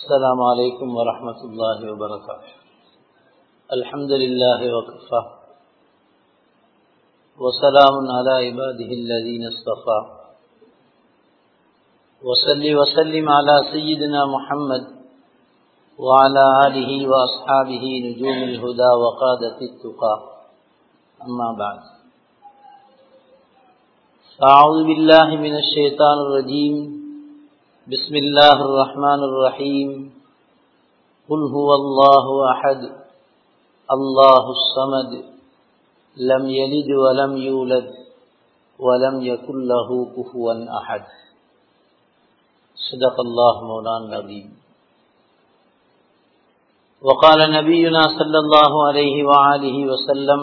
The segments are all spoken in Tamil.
السلام عليكم ورحمة الله وبركاته الحمد لله وكفى وسلام على عباده الذين اصطفى وصل وسلم على سيدنا محمد وعلى آله وأصحابه نجوم الهدى وقادة التقى أما بعد أعوذ بالله من الشيطان الرجيم بسم الله الرحمن الرحيم قل هو الله أحد الله الصمد لم يلد ولم يولد ولم يكن له كفوا أحد صدق الله مولانا العظيم وقال نبينا صلى الله عليه وآله وسلم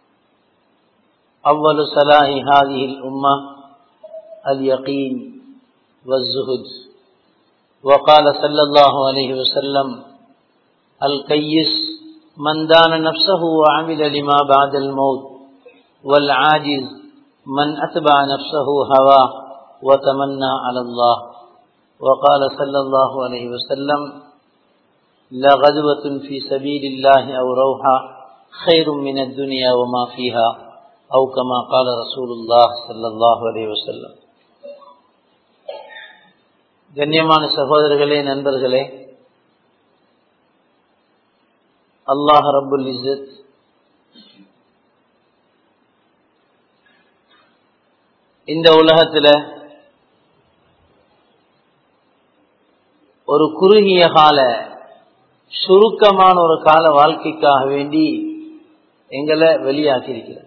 أول صلاح هذه الأمة اليقين والزهد وقال صلى الله عليه وسلم القيس من دان نفسه وعمل لما بعد الموت والعاجز من أتبع نفسه هواه وتمنى على الله وقال صلى الله عليه وسلم لغدوة في سبيل الله أو روحا خير من الدنيا وما فيها أو كما قال رسول الله صلى الله عليه وسلم கண்ணியமான சகோதரர்களே நண்பர்களே அல்லாஹ் ரபுல் இசத் இந்த உலகத்தில் ஒரு குறுகிய கால சுருக்கமான ஒரு கால வாழ்க்கைக்காக வேண்டி எங்களை வெளியாக்கியிருக்கிறார்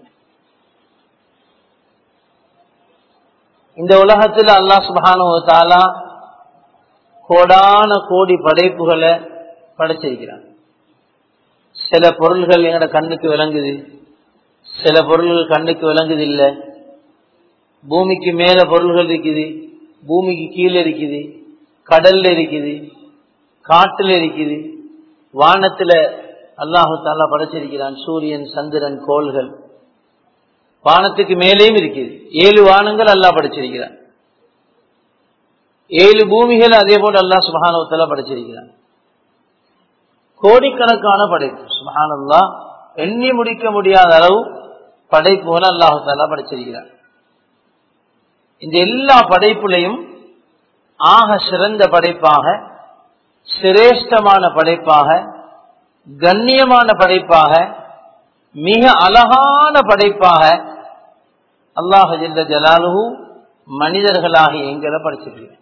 இந்த உலகத்தில் அல்லாஹ் சுபானுவத்தாலா கோடான கோடி படைப்புகளை படைச்சிருக்கிறான் சில பொருள்கள் எங்கட கண்ணுக்கு விளங்குது சில பொருள்கள் கண்ணுக்கு விளங்குது இல்லை பூமிக்கு மேல பொருள்கள் இருக்குது பூமிக்கு கீழே இருக்குது கடல்ல இருக்குது காட்டுல இருக்குது வானத்துல அல்லாஹு தாலா படைச்சிருக்கிறான் சூரியன் சந்திரன் கோள்கள் வானத்துக்கு மேலேயும் இருக்குது ஏழு வானங்கள் அல்லாஹ் படைச்சிருக்கிறான் ஏழு பூமிகள் அதே போன்று அல்லாஹ் சுபஹானவத்தால படைச்சிருக்கிறான் கோடிக்கணக்கான படைப்பு சுபஹானல்லா எண்ணி முடிக்க முடியாத அளவு படைப்புகளை அல்லாஹு தாலா படைச்சிருக்கிறான் இந்த எல்லா படைப்புலையும் ஆக சிறந்த படைப்பாக சிரேஷ்டமான படைப்பாக கண்ணியமான படைப்பாக மிக அழகான படைப்பாக அல்லாஹ் ஜல்ல ஜலாலுஹு மனிதர்களாக எங்களை படிச்சிருக்கிறேன்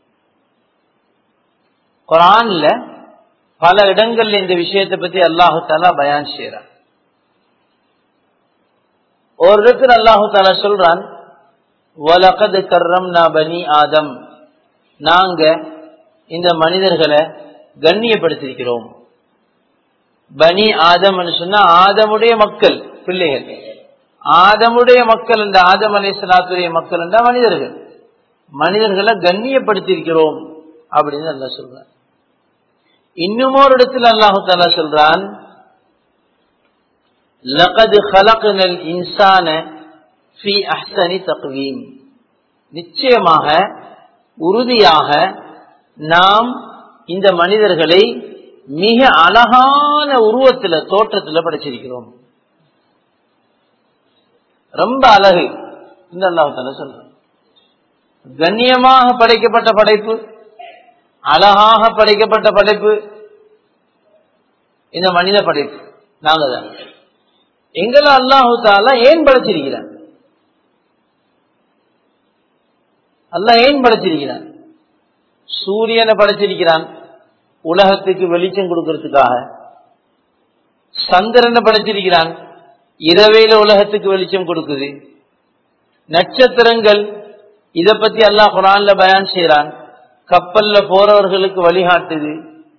குரான்ல பல இடங்கள்ல இந்த விஷயத்தை பத்தி அல்லாஹு தாலா பயான் செய்யறான் ஒரு இடத்துல அல்லாஹு தாலா சொல்றான் வலகது கர்ரம் நா பனி ஆதம் நாங்க இந்த மனிதர்களை கண்ணியப்படுத்திருக்கிறோம் பனி ஆதம் சொன்னா ஆதமுடைய மக்கள் பிள்ளைகள் ஆதமுடைய மக்கள் என்ற ஆதம் அலை சலாத்துடைய மக்கள் என்ற மனிதர்கள் மனிதர்களை கண்ணியப்படுத்தியிருக்கிறோம் அப்படின்னு அல்லா சொல்றான் இன்னும் ஒரு இடத்துல அல்லாஹு தாலா சொல்றான் லகது ஹலகனல் இன்சான ஃபி அஹ்சனி தக்வீம் நிச்சயமாக உறுதியாக நாம் இந்த மனிதர்களை மிக அழகான உருவத்தில் தோற்றத்தில் படைச்சிருக்கிறோம் ரொம்ப அழகு இந்த அல்லாஹால சொல்ற கண்ணியமாக படைக்கப்பட்ட படைப்பு அழகாக படைக்கப்பட்ட படைப்பு இந்த மனித படைப்பு நாங்க தான் எங்களை அல்லாஹு தாலா ஏன் படைச்சிருக்கிறான் அல்ல ஏன் படைச்சிருக்கிறான் சூரியனை படைச்சிருக்கிறான் உலகத்துக்கு வெளிச்சம் கொடுக்கறதுக்காக சந்திரனை படைச்சிருக்கிறான் இரவையில உலகத்துக்கு வெளிச்சம் கொடுக்குது நட்சத்திரங்கள் இத பத்தி அல்லாஹ் குரான்ல பயான் செய்யறான் கப்பல்ல போறவர்களுக்கு வழிகாட்டுது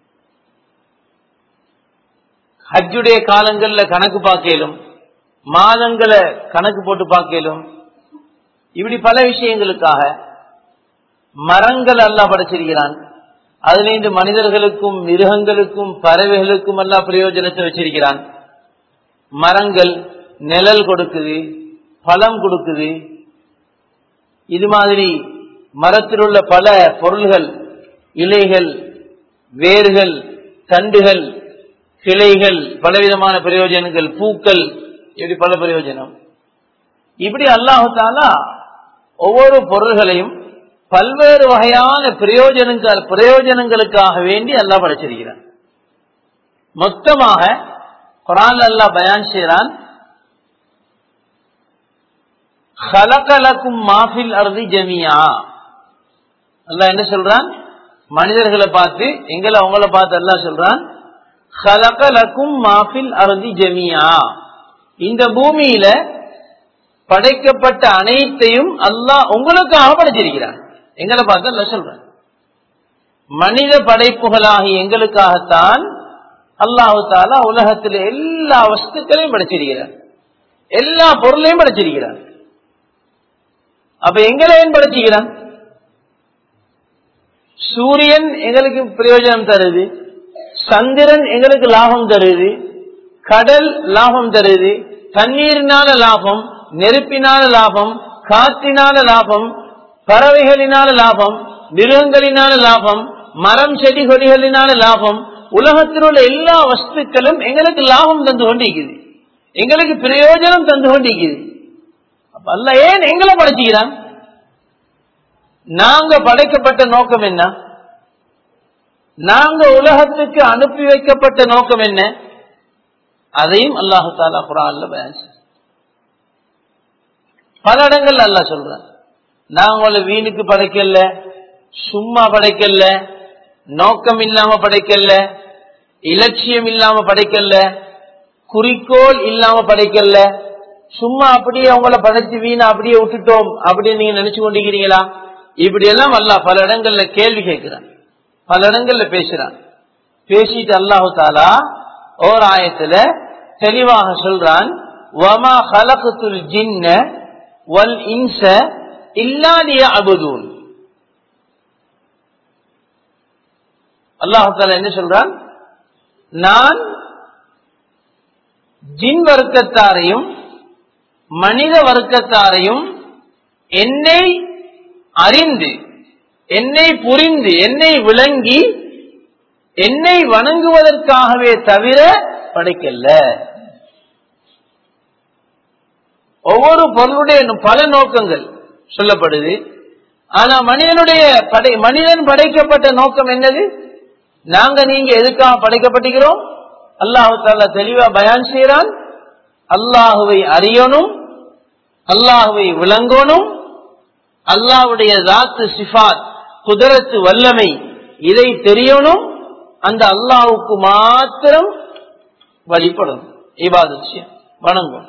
ஹஜ்ஜுடைய காலங்கள்ல கணக்கு பார்க்கலும் மாதங்களை கணக்கு போட்டு பார்க்கலும் இப்படி பல விஷயங்களுக்காக மரங்கள் அல்லாஹ் படைச்சிருக்கிறான் அதுல இந்த மனிதர்களுக்கும் மிருகங்களுக்கும் பறவைகளுக்கும் எல்லாம் பிரயோஜனத்தை வச்சிருக்கிறான் மரங்கள் நிழல் கொடுக்குது பழம் கொடுக்குது இது மாதிரி மரத்தில் உள்ள பல பொருள்கள் இலைகள் வேர்கள் தண்டுகள் கிளைகள் பலவிதமான பிரயோஜனங்கள் பூக்கள் இப்படி பல பிரயோஜனம் இப்படி அல்லாஹாலா ஒவ்வொரு பொருள்களையும் பல்வேறு வகையான பிரயோஜனங்கள் பிரயோஜனங்களுக்காக வேண்டி அல்லாஹ் படைச்சிருக்கிறான் மொத்தமாக குரான் அல்லாஹ் பயான் செய்கிறான் ஹலகலக்கும் மாஃபில் அருதி ஜமியா அல்லாஹ் என்ன சொல்றான் மனிதர்களை பார்த்து எங்களை அவங்கள பார்த்து அல்லாஹ் சொல்றான் ஹலகலக்கும் மாஃபில் அருதி ஜமியா இந்த பூமியில படைக்கப்பட்ட அனைத்தையும் அல்லாஹ் உங்களுக்காக படைச்சிருக்கிறான் எங்களை பார்த்து அல்ல சொல்றான் மனித படைப்புகளாகி எங்களுக்காகத்தான் அல்லாஹு தாலா உலகத்தில் எல்லா வஸ்துக்களையும் படைச்சிருக்கிறார் எல்லா பொருளையும் படைச்சிருக்கிறார் அப்ப எங்களையும் படைச்சிக்கிறான் சூரியன் எங்களுக்கு பிரயோஜனம் தருது சந்திரன் எங்களுக்கு லாபம் தருது கடல் லாபம் தருது தண்ணீரினால லாபம் நெருப்பினால லாபம் காற்றினால லாபம் பறவைகளினால லாபம் மிருகங்களினால லாபம் மரம் செடி கொடிகளினால லாபம் உலகத்தில் உள்ள எல்லா வஸ்துக்களும் எங்களுக்கு லாபம் தந்து கொண்டிருக்குது எங்களுக்கு பிரயோஜனம் தந்து கொண்டிருக்குது அப்ப அல்ல ஏன் எங்களை படைச்சுக்கிறான் நாங்க படைக்கப்பட்ட நோக்கம் என்ன நாங்க உலகத்துக்கு அனுப்பி வைக்கப்பட்ட நோக்கம் என்ன அதையும் அல்லாஹு தாலா குரான்ல பயன் பல இடங்கள்ல அல்ல சொல்றேன் நான் உங்களை வீணுக்கு படைக்கல சும்மா படைக்கல நோக்கம் இல்லாம படைக்கல இலட்சியம் இல்லாம படைக்கல குறிக்கோள் இல்லாம படைக்கல சும்மா அப்படியே அவங்கள படைச்சு வீணா அப்படியே விட்டுட்டோம் அப்படின்னு நீங்க நினைச்சு கொண்டிருக்கிறீங்களா இப்படி எல்லாம் அல்ல பல இடங்கள்ல கேள்வி கேட்கிறான் பல இடங்கள்ல பேசுறான் பேசிட்டு அல்லாஹு தாலா ஓர் ஆயத்துல தெளிவாக சொல்றான் வமா ஹலகத்துல் ஜின்ன வல் இன்ச இல்லாலிய அபுதூன் அல்லாஹால என்ன சொல்றான் நான் ஜின் வர்க்கத்தாரையும் மனித வர்க்கத்தாரையும் என்னை அறிந்து என்னை புரிந்து என்னை விளங்கி என்னை வணங்குவதற்காகவே தவிர படைக்கல்ல ஒவ்வொரு பொருளுடைய பல நோக்கங்கள் சொல்லப்படுது ஆனா மனிதனுடைய படை மனிதன் படைக்கப்பட்ட நோக்கம் என்னது நாங்க நீங்க எதுக்காக படைக்கப்பட்டிருக்கிறோம் அல்லாஹு தாலா தெளிவா பயான் செய்யறான் அல்லாஹுவை அறியணும் அல்லாஹுவை விளங்கணும் அல்லாஹுடைய தாத்து சிஃபாத் குதிரத்து வல்லமை இதை தெரியணும் அந்த அல்லாஹுக்கு மாத்திரம் வழிபடும் இபாதம் வணங்கும்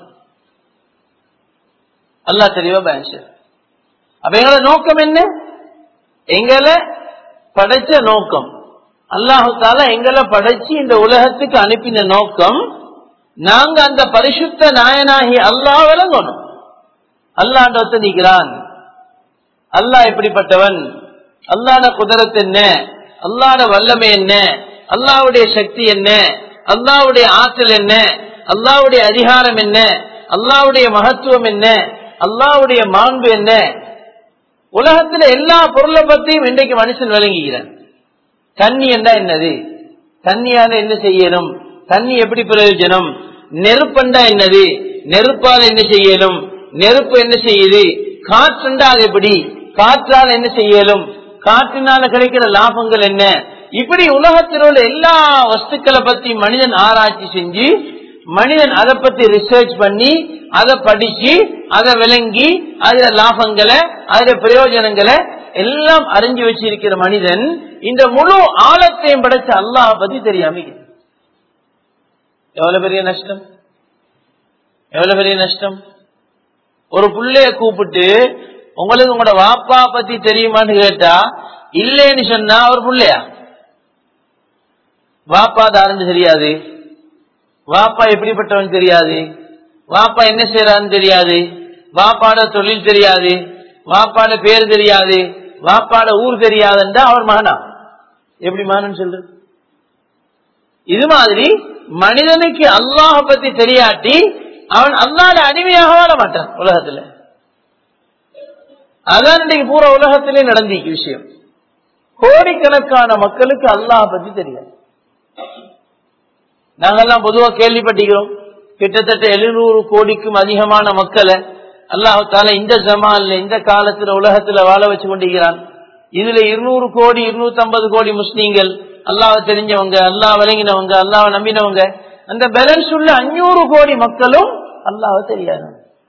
அல்லாஹ் தெளிவா பயன் செய்யறான் அப்ப எங்களோட நோக்கம் என்ன எங்களை படைச்ச நோக்கம் அல்லாஹு தாலா எங்களை படைச்சு இந்த உலகத்துக்கு அனுப்பின நோக்கம் நாங்க அந்த பரிசுத்த நாயனாகி அல்லாஹ் விளங்கணும் அல்லாண்ட ஒத்து நிற்கிறான் அல்லாஹ் எப்படிப்பட்டவன் அல்லாட குதிரத்து என்ன அல்லாட வல்லமை என்ன அல்லாவுடைய சக்தி என்ன அல்லாவுடைய ஆற்றல் என்ன அல்லாவுடைய அதிகாரம் என்ன அல்லாவுடைய மகத்துவம் என்ன அல்லாவுடைய மாண்பு என்ன உலகத்துல எல்லா பொருளை பத்தியும் இன்றைக்கு மனுஷன் விளங்குகிறான் தண்ணி என்றா என்னது தண்ணியால என்ன செய்யணும் தண்ணி எப்படி பிரயோஜனம் நெருப்பண்டா என்னது நெருப்பால் என்ன செய்யணும் நெருப்பு என்ன செய்யுது காற்றுண்டா அது எப்படி காற்றால் என்ன செய்யலும் காற்றினால கிடைக்கிற லாபங்கள் என்ன இப்படி உலகத்தில் உள்ள எல்லா வஸ்துக்களை பத்தி மனிதன் ஆராய்ச்சி செஞ்சு மனிதன் அதை பத்தி ரிசர்ச் பண்ணி அதை படிச்சு அதை விளங்கி அதுல லாபங்களை அதுல பிரயோஜனங்களை எல்லாம் அறிஞ்சு வச்சிருக்கிற மனிதன் இந்த முழு ஆழத்தையும் படைச்ச அல்லாஹ் பத்தி தெரியாம எவ்வளவு பெரிய நஷ்டம் எவ்வளவு பெரிய நஷ்டம் ஒரு புள்ளைய கூப்பிட்டு உங்களுக்கு உங்களோட வாப்பா பத்தி தெரியுமான்னு கேட்டா இல்லைன்னு சொன்னா அவர் புள்ளையா வாப்பா தாருன்னு தெரியாது வாப்பா எப்படிப்பட்டவன் தெரியாது வாப்பா என்ன செய்யறான்னு தெரியாது வாப்பாட தொழில் தெரியாது வாப்பாட பேர் தெரியாது வாப்பாட ஊர் தெரியாதுன்றா அவர் மகனா எப்படி மகன் சொல்றது இது மாதிரி மனிதனுக்கு அல்லாஹ பத்தி தெரியாட்டி அவன் அல்லாத அடிமையாக வாழ மாட்டான் உலகத்துல அதான் இன்றைக்கு பூரா உலகத்திலே நடந்திருக்கு விஷயம் கோடிக்கணக்கான மக்களுக்கு அல்லாஹ் பத்தி தெரியாது நாங்கெல்லாம் பொதுவா கேள்விப்பட்டிருக்கிறோம் கிட்டத்தட்ட எழுநூறு கோடிக்கும் அதிகமான மக்களை அல்லாஹால இந்த ஜமான்ல இந்த காலத்துல உலகத்துல வாழ வச்சு கொண்டிருக்கிறான் இதுல இருநூறு கோடி இருநூத்தி ஐம்பது கோடி முஸ்லீம்கள் அல்லாஹ் தெரிஞ்சவங்க அல்லாஹ் விளங்கினவங்க அல்லாஹ் நம்பினவங்க அந்த பேலன்ஸ் உள்ள அஞ்சூறு கோடி மக்களும் அல்லாஹ் தெரியாது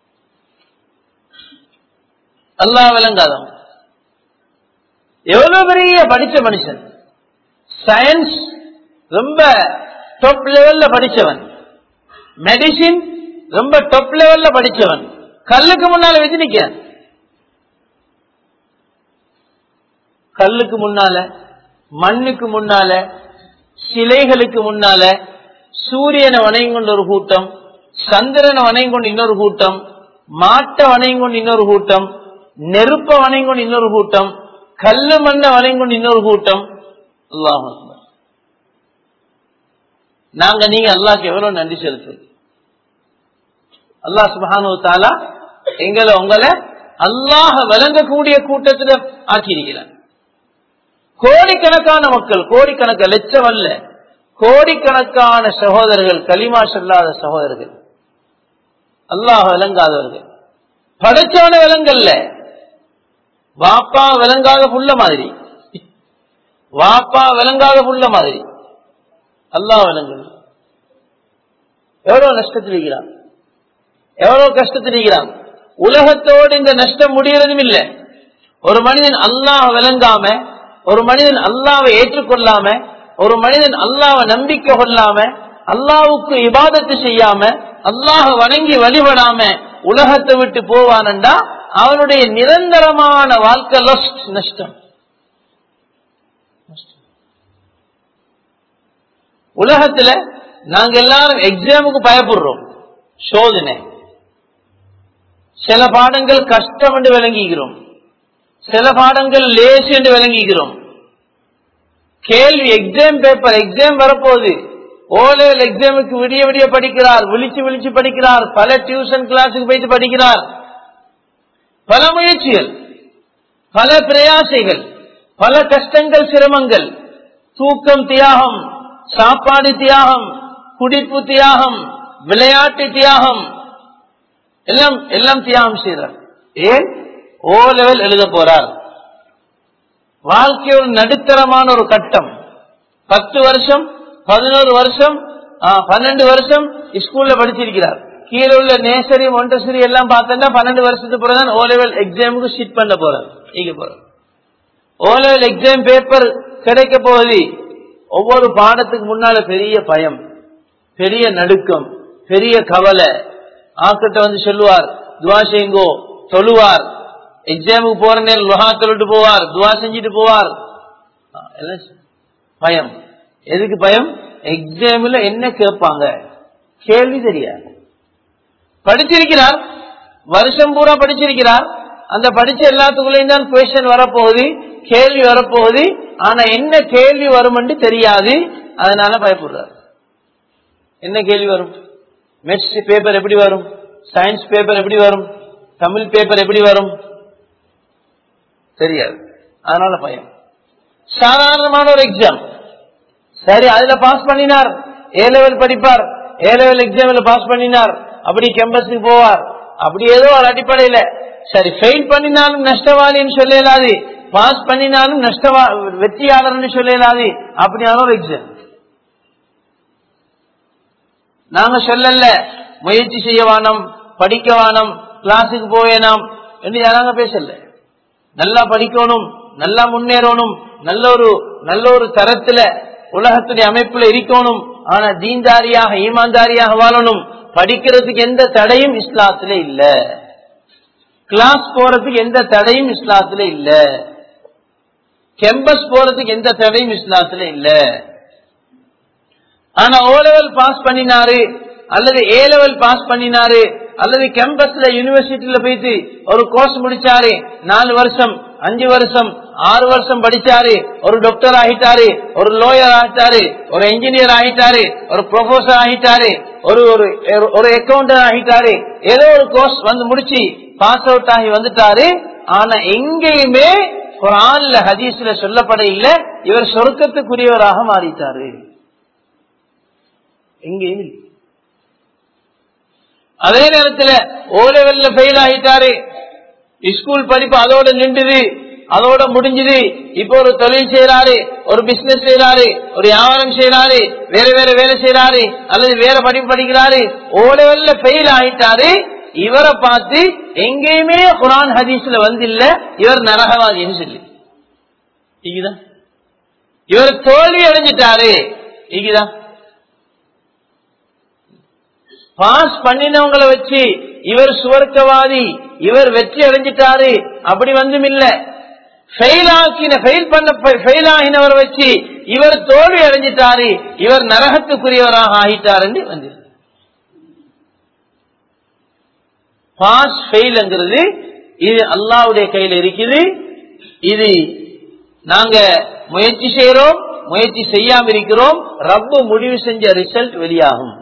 அல்லாஹ் விளங்காதவங்க எவ்வளவு பெரிய படிச்ச மனுஷன் சயின்ஸ் ரொம்ப டாப் லெவல்ல படிச்சவன் மெடிசின் ரொம்ப டாப் லெவல்ல படிச்சவன் கல்லுக்கு முன்னால வச்சு நிக்க கல்லுக்கு முன்னால மண்ணுக்கு முன்னால சிலைகளுக்கு முன்னால சூரியனை வணங்கி கொண்ட ஒரு கூட்டம் சந்திரனை வணங்கி கொண்டு இன்னொரு கூட்டம் மாட்டை வணங்கி கொண்டு இன்னொரு கூட்டம் நெருப்ப வணங்கி கொண்டு இன்னொரு கூட்டம் கல்லு மண்ணை வணங்கி கொண்டு இன்னொரு கூட்டம் அல்லாஹ் நாங்க நீங்க அல்லாஹ்க்கு எவ்வளவு நன்றி செலுத்து அல்லாஹ் சுபஹானு தாலா எங்களை உங்களை அல்லாஹ விளங்கக்கூடிய கூட்டத்தில் ஆக்கியிருக்கிறார் கோடிக்கணக்கான மக்கள் கோடிக்கணக்க லட்சம் அல்ல கோடிக்கணக்கான சகோதரர்கள் களிமா சொல்லாத சகோதரர்கள் அல்லாஹ் விளங்காதவர்கள் படைச்சவன விலங்கல்ல வாப்பா விளங்காத புள்ள மாதிரி வாப்பா விளங்காத புள்ள மாதிரி அல்லாஹ் விளங்கு எவ்வளவு நஷ்டத்தில் இருக்கிறான் எவ்வளவு கஷ்டத்தில் இருக்கிறான் உலகத்தோடு இந்த நஷ்டம் முடியறதும் இல்லை ஒரு மனிதன் அல்லாஹ் விளங்காம ஒரு மனிதன் அல்லாவை ஏற்றுக்கொள்ளாம ஒரு மனிதன் அல்லாவை நம்பிக்கை கொள்ளாம அல்லாவுக்கு இபாதத்து செய்யாம அல்லாஹ வணங்கி வழிபடாம உலகத்தை விட்டு போவானண்டா அவனுடைய நிரந்தரமான வாழ்க்கை லொஸ்ட் நஷ்டம் உலகத்துல நாங்க எல்லாரும் எக்ஸாமுக்கு பயப்படுறோம் சோதனை சில பாடங்கள் கஷ்டம் என்று விளங்குகிறோம் சில பாடங்கள் லேஸ் என்று விளங்குகிறோம் கேள்வி எக்ஸாம் பேப்பர் எக்ஸாம் வரப்போகுது ஓ லெவல் எக்ஸாமுக்கு விடிய விடிய படிக்கிறார் விழிச்சு விழிச்சு படிக்கிறார் பல டியூஷன் கிளாஸுக்கு போயிட்டு படிக்கிறார் பல முயற்சிகள் பல பிரயாசைகள் பல கஷ்டங்கள் சிரமங்கள் தூக்கம் தியாகம் சாப்பாடு தியாகம் குடிப்பு தியாகம் விளையாட்டு தியாகம் எல்லாம் எல்லாம் தியாகம் செய்கிறார் ஏன் ஓ லெவல் எழுத போறார் வாழ்க்கை ஒரு நடுத்தரமான ஒரு கட்டம் பத்து வருஷம் பதினோரு வருஷம் பன்னெண்டு வருஷம் ஸ்கூல்ல படிச்சிருக்கிறார் கீழே உள்ள நேசரி ஒன்றசரி எல்லாம் பார்த்தா பன்னெண்டு வருஷத்துக்கு பிறகுதான் ஓ லெவல் எக்ஸாமுக்கு ஷீட் பண்ண போறார் நீங்க போற ஓ லெவல் எக்ஸாம் பேப்பர் கிடைக்க போகுது ஒவ்வொரு பாடத்துக்கு முன்னால பெரிய பயம் பெரிய நடுக்கம் பெரிய கவலை ஆக்கிட்ட வந்து சொல்லுவார் துவா செய்யுங்கோ சொல்லுவார் எக்ஸாமுக்கு போற நேரம் லுஹா சொல்லிட்டு போவார் துவா செஞ்சுட்டு போவார் பயம் எதுக்கு பயம் எக்ஸாம்ல என்ன கேட்பாங்க கேள்வி தெரியாது படிச்சிருக்கிறார் வருஷம் பூரா படிச்சிருக்கிறார் அந்த படிச்ச எல்லாத்துக்குள்ளேயும் தான் கொஸ்டின் வரப்போகுது கேள்வி வரப்போகுது ஆனா என்ன கேள்வி வரும் தெரியாது அதனால பயப்படுறார் என்ன கேள்வி வரும் மெட்ஸ் பேப்பர் எப்படி வரும் சயின்ஸ் பேப்பர் எப்படி வரும் தமிழ் பேப்பர் எப்படி வரும் தெரியாது அதனால பயம் சாதாரணமான ஒரு எக்ஸாம் சரி அதுல பாஸ் பண்ணினார் ஏ லெவல் படிப்பார் ஏ லெவல் எக்ஸாம்ல பாஸ் பண்ணினார் அப்படி கேம்பஸுக்கு போவார் அப்படி ஏதோ ஒரு அடிப்படையில சரி ஃபெயில் பண்ணினாலும் நஷ்டவாளின்னு சொல்லலாது பாஸ் பண்ணினாலும் நஷ்டவா வெற்றியாளர்னு சொல்லலாது அப்படியான ஒரு எக்ஸாம் நாங்க சொல்லல முயற்சி செய்ய வேணும் படிக்க வேணும் கிளாஸுக்கு போவேனாம் என்று யாராங்க பேசல நல்லா படிக்கணும் நல்லா முன்னேறணும் நல்ல ஒரு நல்ல ஒரு தரத்துல உலகத்துடைய அமைப்புல இருக்கணும் ஆனா தீன்தாரியாக ஈமான்தாரியாக வாழணும் படிக்கிறதுக்கு எந்த தடையும் இஸ்லாத்துல இல்ல கிளாஸ் போறதுக்கு எந்த தடையும் இஸ்லாத்துல இல்ல கேம்பஸ் போறதுக்கு எந்த தடையும் இஸ்லாத்துல இல்ல ஆனா ஓ லெவல் பாஸ் பண்ணினாரு அல்லது ஏ லெவல் பாஸ் பண்ணினாரு அல்லது கேம்பஸ்ல யூனிவர்சிட்டியில போயிட்டு ஒரு கோர்ஸ் முடிச்சாரு நாலு வருஷம் அஞ்சு வருஷம் ஆறு வருஷம் படிச்சாரு ஒரு டாக்டர் ஆகிட்டாரு ஒரு லோயர் ஆகிட்டாரு ஒரு இன்ஜினியர் ஆகிட்டாரு ஒரு ப்ரொஃபசர் ஆகிட்டாரு ஒரு ஒரு ஒரு அக்கௌண்டன்ட் ஆகிட்டாரு ஏதோ ஒரு கோர்ஸ் வந்து முடிச்சு பாஸ் அவுட் ஆகி வந்துட்டாரு ஆனா எங்கேயுமே குரான்ல ஹதீஸ்ல சொல்லப்பட இல்ல இவர் சொர்க்கத்துக்குரியவராக மாறிட்டாரு எங்கேயும் இல்லை. அதே நேரத்தில் ஓ லெவல்ல ஃபெயில் ஆகிட்டாரு ஸ்கூல் படிப்பு அதோட நின்றுது அதோட முடிஞ்சது இப்போ ஒரு தொழில் செய்யறாரு ஒரு பிசினஸ் செய்யறாரு ஒரு வியாபாரம் செய்யறாரு வேற வேற வேலை செய்யறாரு அல்லது வேற படிப்பு படிக்கிறாரு ஓ லெவல்ல ஃபெயில் ஆயிட்டாரு இவரை பார்த்து எங்கேயுமே குரான் ஹதீஸ்ல வந்தில்ல இவர் நரகவாதின்னு சொல்லி இங்குதா இவர் தோல்வி அடைஞ்சிட்டாரு இங்குதா பாஸ் பண்ணினவங்களை வச்சு இவர் சுவர்க்கவாதி இவர் வெற்றி அடைஞ்சிட்டாரு அப்படி வந்தும் இல்ல ஃபெயில் ஆக்கின ஃபெயில் பண்ண ஃபெயில் ஆகினவரை வச்சு இவர் தோல்வி அடைஞ்சிட்டாரு இவர் நரகத்துக்குரியவராக ஆகிட்டாருன்னு வந்து பாஸ் ஃபெயில்ங்கிறது இது அல்லாவுடைய கையில் இருக்குது இது நாங்க முயற்சி செய்யறோம் முயற்சி செய்யாம இருக்கிறோம் ரப்பு முடிவு செஞ்ச ரிசல்ட் வெளியாகும்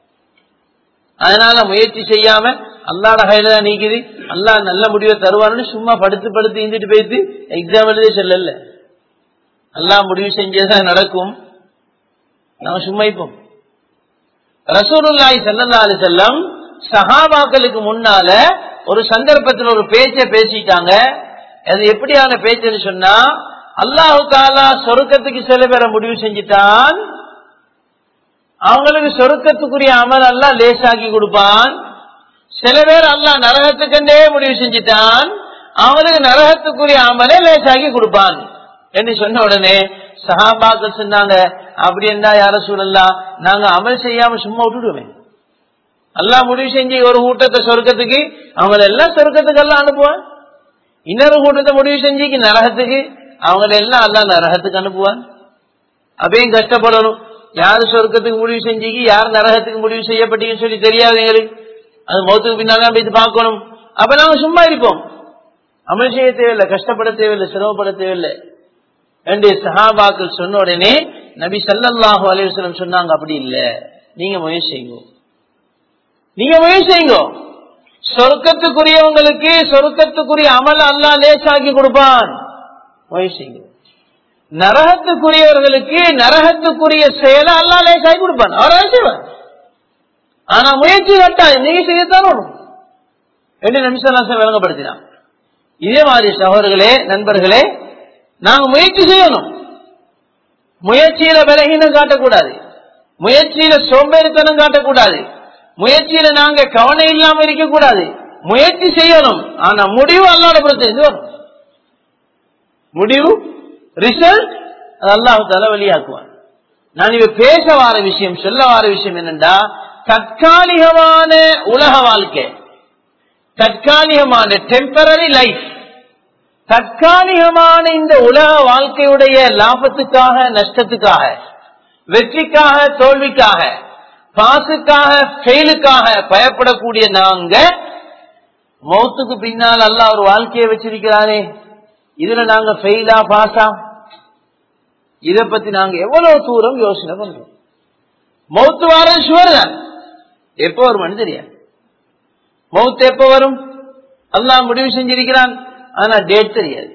அதனால முயற்சி செய்யாம அல்லாட கையில தான் நீக்குது அல்லா நல்ல முடிவை தருவான்னு சும்மா படுத்து படுத்து இருந்துட்டு போயிட்டு எக்ஸாம் எழுதே சொல்லல அல்லா முடிவு செஞ்சதான் நடக்கும் நாம சும்மா இப்போம் ரசூலுல்லாய் சல்லா அலி செல்லம் சஹாபாக்களுக்கு முன்னால ஒரு சந்தர்ப்பத்தில் ஒரு பேச்ச பேசிட்டாங்க அது எப்படியான பேச்சுன்னு சொன்னா அல்லாஹு தாலா சொருக்கத்துக்கு சில பேரை முடிவு செஞ்சிட்டான் அவங்களுக்கு சொருக்கத்துக்குரிய அமல் அல்லா லேசாக்கி கொடுப்பான் சில பேர் அல்லா நரகத்துக்கண்டே முடிவு செஞ்சிட்டான் அவங்களுக்கு நரகத்துக்குரிய அமலை லேசாக்கி கொடுப்பான் என்று சொன்ன உடனே சஹாபாக்கள் சொன்னாங்க அப்படி இருந்தா யார சூழல்லாம் நாங்க அமல் செய்யாம சும்மா விட்டுடுவோமே அல்லா முடிவு செஞ்சு ஒரு கூட்டத்தை சொர்க்கத்துக்கு அவங்க எல்லாம் சொர்க்கத்துக்கு எல்லாம் அனுப்புவான் இன்னொரு கூட்டத்தை முடிவு செஞ்சு நரகத்துக்கு அவங்க எல்லாம் அல்லா நரகத்துக்கு அனுப்புவான் அப்பயும் கஷ்டப்படணும் யாரு சொர்க்கத்துக்கு முடிவு செஞ்சீங்க யார் நரகத்துக்கு முடிவு செய்யப்பட்டீங்கன்னு சொல்லி தெரியாது எங்களுக்கு அது மௌத்துக்கு பின்னால்தான் போய் பார்க்கணும் அப்ப நாங்க சும்மா இருப்போம் அமல் செய்ய தேவையில்லை கஷ்டப்பட தேவையில்லை சிரமப்பட தேவையில்லை என்று சஹாபாக்கள் சொன்ன உடனே நபி சல்லாஹூ அலைவசலம் சொன்னாங்க அப்படி இல்ல நீங்க முயற்சி செய்யுங்க நீங்க முயற்சி செய்யுங்க சொர்க்கத்துக்குரியவங்களுக்கு சொர்க்கத்துக்குரிய அமல் அல்லா லேசாக்கி கொடுப்பான் முயற்சி செய்யுங்க நரகத்துக்குரியவர்களுக்கு நரகத்துக்குரிய செயலை அல்லா லேசாக்கி கொடுப்பான் அவரால் செய்வான் ஆனா முயற்சி கட்டாயம் நீங்க செய்யத்தான் வரும் என்று நிமிஷம் விளங்கப்படுத்தினான் இதே மாதிரி சகோதரர்களே நண்பர்களே நாங்க முயற்சி செய்யணும் முயற்சியில விலகினம் காட்டக்கூடாது முயற்சியில சோம்பேறித்தனம் காட்டக்கூடாது முயற்சியில நாங்க கவனம் இல்லாம இருக்கக்கூடாது முயற்சி செய்யணும் ஆனா முடிவு அல்லாத பொறுத்து வரும் முடிவு ரிசல்ட் அது அல்லாஹால வெளியாக்குவான் நான் இவ பேச வார விஷயம் சொல்ல வார விஷயம் என்னண்டா தற்காலிகமான உலக வாழ்க்கை தற்காலிகமான டெம்பரரி லைஃப் தற்காலிகமான இந்த உலக வாழ்க்கையுடைய லாபத்துக்காக நஷ்டத்துக்காக வெற்றிக்காக தோல்விக்காக பாசுக்காக ஃபெயிலுக்காக பயப்படக்கூடிய நாங்க மௌத்துக்கு பின்னால் அல்ல ஒரு வாழ்க்கையை வச்சிருக்கிறாரே இதுல நாங்க ஃபெயிலா பாஸா இத பத்தி நாங்க எவ்வளவு தூரம் யோசனை பண்றோம் மௌத்து வாரம் சுவர் தான் எப்போ வருமானு தெரியாது மௌத்து எப்ப வரும் அல்லாஹ் முடிவு செஞ்சிருக்கிறான் ஆனா டேட் தெரியாது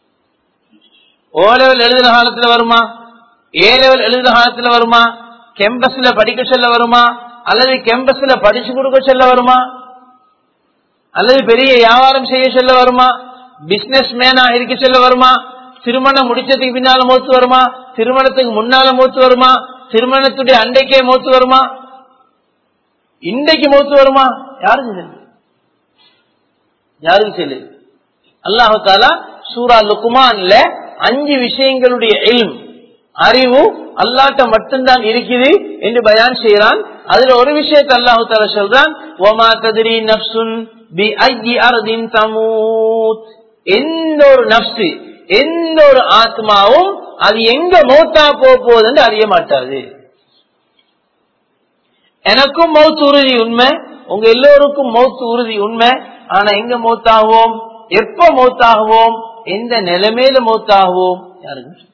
ஓ லெவல் எழுதுற காலத்துல வருமா ஏ லெவல் எழுதுற காலத்துல வருமா கேம்பஸ்ல படிக்க சொல்ல வருமா அல்லது கேம்பஸ்ல படிச்சு கொடுக்க சொல்ல வருமா அல்லது பெரிய வியாபாரம் செய்ய சொல்ல வருமா பிசினஸ் மேனா இருக்க சொல்ல வருமா திருமணம் முடிச்சதுக்கு பின்னால மூத்து வருமா திருமணத்துக்கு முன்னால மூத்து வருமா திருமணத்துடைய அண்டைக்கே மூத்து வருமா இன்றைக்கு மூத்து வருமா யாருக்கு சொல்லு யாருக்கு சொல்லு அல்லாஹு தாலா சூரா லுக்குமான்ல அஞ்சு விஷயங்களுடைய எல்ம் அறிவு அல்லாட்ட மட்டும்தான் இருக்குது என்று பயான் செய்யறான் அதுல ஒரு விஷயத்தை அல்லாஹு தாலா சொல்றான் ஓமா கதிரி நப்சுன் பி ஐயி அர்தின் தமூத் எந்த ஒரு நப்சு எந்த ஒரு ஆத்மாவும் அது எங்க மௌத்தா போக போகுதுன்னு அறிய மாட்டாது எனக்கும் மௌத்து உறுதி உண்மை உங்க எல்லோருக்கும் மௌத்து உறுதி உண்மை ஆனா எங்க மௌத்தாகுவோம் எப்ப மௌத்தாகுவோம் எந்த நிலைமையில மௌத்தாகுவோம் யாருக்கு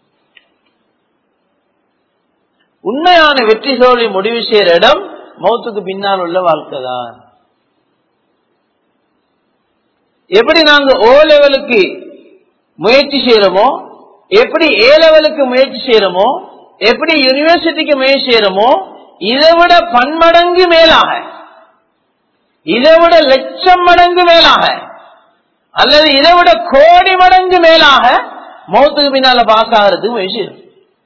உண்மையான வெற்றி தோல்வி முடிவு செய்யற இடம் மௌத்துக்கு பின்னால் உள்ள வாழ்க்கை தான் எப்படி நாங்க ஓ லெவலுக்கு முயற்சி செய்யறோமோ எப்படி ஏ லெவலுக்கு முயற்சி செய்யறோமோ எப்படி யூனிவர்சிட்டிக்கு முயற்சி செய்யறோமோ இதை விட பன்மடங்கு மேலாக இதை விட லட்சம் மடங்கு மேலாக அல்லது இதை விட கோடி மடங்கு மேலாக மௌத்துக்கு பின்னால பாஸ் ஆகிறதுக்கு முயற்சி செய்யணும்.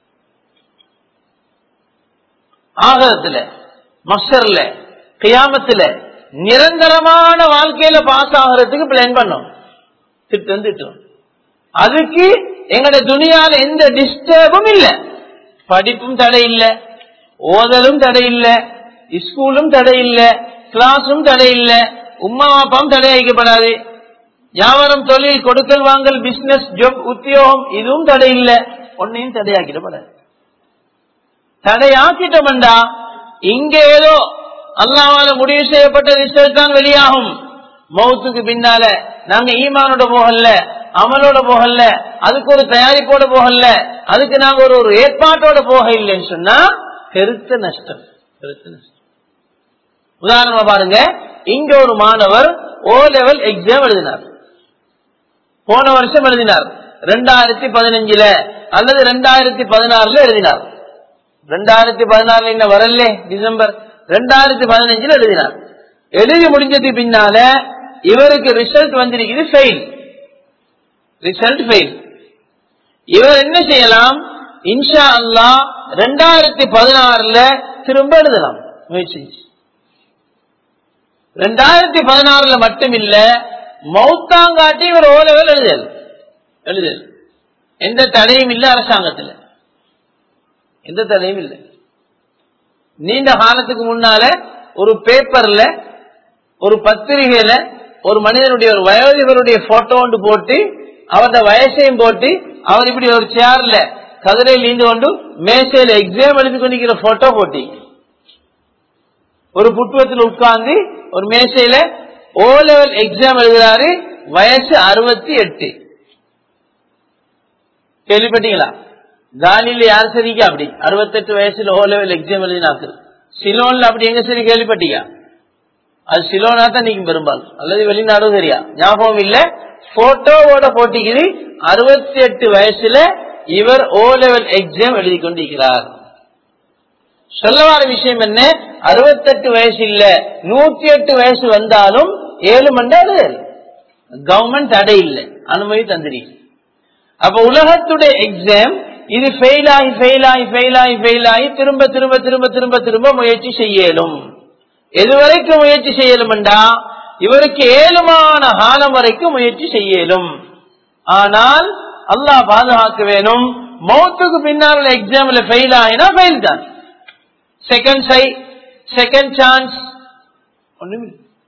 ஆகரத்துல மஸ்டர்ல கியாமத்துல நிரந்தரமான வாழ்க்கையில பாஸ் ஆகிறதுக்கு பிளான் பண்ணோம் திட்டம் திட்டம் அதுக்கு எங்கட துணியால எந்த டிஸ்டர்பும் இல்ல படிப்பும் தடை இல்ல ஓதலும் தடை இல்ல ஸ்கூலும் தடை இல்ல கிளாஸும் தடை இல்ல உமா அப்பாவும் தடை வைக்கப்படாது வியாபாரம் தொழில் கொடுக்கல் வாங்கல் பிசினஸ் ஜாப் உத்தியோகம் இதுவும் தடை இல்ல ஒன்னையும் தடையாக்கிடப்படாது தடையாக்கிட்டோம்டா இங்க ஏதோ அல்லாவால முடிவு செய்யப்பட்ட ரிசல்ட் தான் வெளியாகும் மௌத்துக்கு பின்னால நாங்க ஈமானோட போகல அமலோட போகல அதுக்கு ஒரு தயாரிப்போட போகல அதுக்கு நாங்க ஒரு ஒரு ஏற்பாட்டோட போக இல்லைன்னு சொன்னா பெருத்த நஷ்டம் பெருத்த நஷ்டம் உதாரணமா பாருங்க இங்க ஒரு மாணவர் ஓ லெவல் எக்ஸாம் எழுதினார் போன வருஷம் எழுதினார் ரெண்டாயிரத்தி பதினஞ்சுல அல்லது ரெண்டாயிரத்தி பதினாறுல எழுதினார் ரெண்டாயிரத்தி பதினாறுல என்ன வரல டிசம்பர் ரெண்டாயிரத்தி பதினஞ்சுல எழுதினார் எழுதி முடிஞ்சதுக்கு பின்னால இவருக்கு ரிசல்ட் வந்திருக்குது ஃபெயில் ரிசல்ட் ஃபெயில் இவர் என்ன செய்யலாம் இன்ஷா அல்லா ரெண்டாயிரத்தி பதினாறுல திரும்ப எழுதலாம் முயற்சி செஞ்சு. ரெண்டாயிரத்தி பதினாறுல மட்டும் இல்ல மௌத்தாங்காட்டி இவர் ஓ லெவல் எழுதல் எழுதல் எந்த தடையும் இல்ல அரசாங்கத்துல எந்த தடையும் இல்லை நீண்ட காலத்துக்கு முன்னால ஒரு பேப்பர்ல ஒரு பத்திரிகையில ஒரு மனிதனுடைய ஒரு வயோதிபருடைய போட்டோ ஒன்று போட்டு அவருடைய வயசையும் போட்டு அவர் இப்படி ஒரு சேர்ல கதிரையில் நீந்து கொண்டு மேசையில எக்ஸாம் எழுதி கொண்டிருக்கிற போட்டோ போட்டி ஒரு புட்டுவத்தில் உட்கார்ந்து ஒரு மேசையில ஓ லெவல் எக்ஸாம் எழுதுறாரு வயசு அறுபத்தி எட்டு கேள்விப்பட்டீங்களா காலில யார் சரிக்கா அப்படி அறுபத்தெட்டு வயசுல ஓ லெவல் எக்ஸாம் எழுதினாக்கு சிலோன்ல அப்படி எங்க சரி கேள்விப்பட்டீங்க அது சிலோனா தான் நீங்க பெரும்பாலும் அல்லது வெளிநாடும் சரியா ஞாபகம் இல்ல போட்டோவோட போட்டிக்குது அறுபத்தி எட்டு வயசுல இவர் ஓ லெவல் எக்ஸாம் எழுதி கொண்டிருக்கிறார் சொல்ல வர விஷயம் என்ன அறுபத்தெட்டு வயசு இல்ல நூத்தி எட்டு வயசு வந்தாலும் ஏழு மணி நேரம் கவர்மெண்ட் தடை இல்லை அனுமதி தந்திருக்கு அப்ப உலகத்துடைய எக்ஸாம் இது ஃபெயில் ஆகி ஃபெயில் ஆகி ஃபெயில் ஆகி ஃபெயில் ஆகி திரும்ப திரும்ப திரும்ப திரும்ப திரும்ப முயற்சி செய்யலும் எதுவரைக்கும் முயற்சி செய்யலும்டா இவருக்கு ஏழுமான காலம் வரைக்கும் முயற்சி செய்யலும் ஆனால் அல்லாஹ் பாதுகாக்க வேணும் மௌத்துக்கு பின்னால் எக்ஸாம்ல ஃபெயில் ஆகினா ஃபெயில் தான் செகண்ட் சை செகண்ட் சான்ஸ் ஒண்ணுமே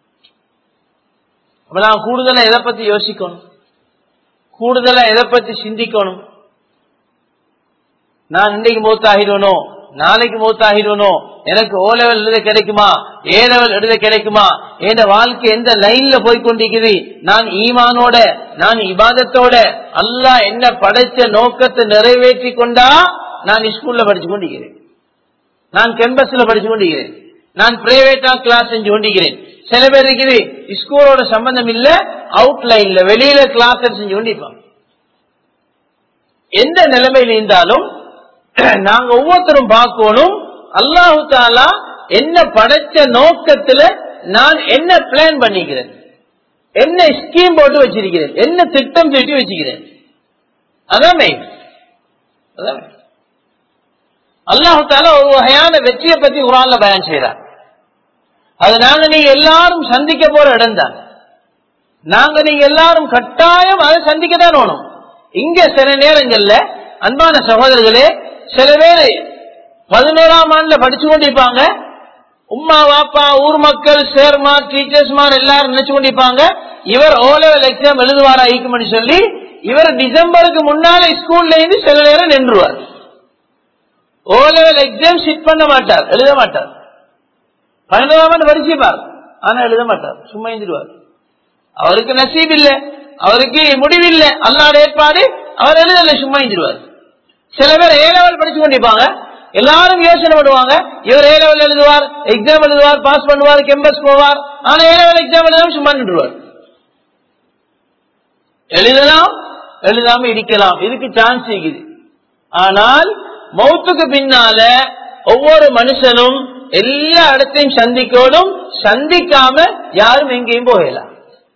அப்ப நான் கூடுதலா எதை பத்தி யோசிக்கணும் கூடுதலா எதை பத்தி சிந்திக்கணும் நான் இன்னைக்கு மூத்தாகிடணும் நாளைக்கு மூத்தாகிடணும் எனக்கு ஓ லெவல் எழுத கிடைக்குமா ஏ லெவல் எழுத கிடைக்குமா என் வாழ்க்கை எந்த லைன்ல போய் கொண்டிருக்குது நான் ஈமானோட நான் இபாதத்தோட அல்லாஹ் என்ன படைச்ச நோக்கத்தை நிறைவேற்றி கொண்டா நான் ஸ்கூல்ல படிச்சு கொண்டிருக்கிறேன் நான் கேம்பஸ்ல படிச்சு கொண்டிருக்கிறேன் நான் பிரைவேட்டா கிளாஸ் செஞ்சு கொண்டிருக்கிறேன் சில பேர் இருக்குது ஸ்கூலோட சம்பந்தம் இல்ல அவுட்லைன்ல வெளியில கிளாஸ் செஞ்சு கொண்டிருப்பாங்க எந்த நிலைமையில் இருந்தாலும் நாங்க ஒவ்வொருத்தரும் பார்க்கணும் அல்லாஹு தாலா என்ன படைச்ச நோக்கத்துல நான் என்ன பிளான் பண்ணிக்கிறேன் என்ன ஸ்கீம் போட்டு வச்சிருக்கிறேன் என்ன திட்டம் தீட்டி வச்சுக்கிறேன் அதான் main. அதான் main. அல்லாஹு தாலா ஒரு வகையான வெற்றியை பத்தி குரான்ல பயன் செய்யறார் அது நாங்க நீங்க எல்லாரும் சந்திக்க போற இடம் தான் நாங்க நீங்க எல்லாரும் கட்டாயம் அதை சந்திக்க தான் வேணும் இங்க சில நேரங்கள்ல அன்பான சகோதரர்களே சில பேர் பதினோராம் ஆண்டுல படிச்சு கொண்டிருப்பாங்க உம்மா வாப்பா ஊர் மக்கள் சேர்மார் டீச்சர்ஸ்மார் எல்லாரும் நினைச்சு கொண்டிருப்பாங்க இவர் ஓ லெவல் எக்ஸாம் எழுதுவாரா ஈக்குமணி சொல்லி இவர் டிசம்பருக்கு முன்னால ஸ்கூல்ல இருந்து சில நேரம் நின்றுவார் ஓ லெவல் எக்ஸாம் சிட் பண்ண மாட்டார் எழுத மாட்டார் பதினோராம் ஆண்டு படிச்சுப்பார் ஆனா எழுத மாட்டார் சும்மா எழுதிடுவார் அவருக்கு நசீப் இல்ல அவருக்கு முடிவில்லை அல்லாட ஏற்பாடு அவர் எழுதல சும்மா எழுதிடுவார் சில பேர் ஏ லெவல் படிச்சு கொண்டிருப்பாங்க எல்லாரும் யோசனை பண்ணுவாங்க இவர் ஏ லெவல் எழுதுவார் எக்ஸாம் எழுதுவார் பாஸ் பண்ணுவார் கேம்பஸ் போவார் ஆனா ஏ லெவல் எக்ஸாம் எழுதாம சும்மா நின்றுவார் எழுதலாம் எழுதாம இருக்கலாம் இதுக்கு சான்ஸ் இருக்குது ஆனால் மௌத்துக்கு பின்னால ஒவ்வொரு மனுஷனும் எல்லா இடத்தையும் சந்திக்கணும் சந்திக்காம யாரும் எங்கேயும் போகலாம்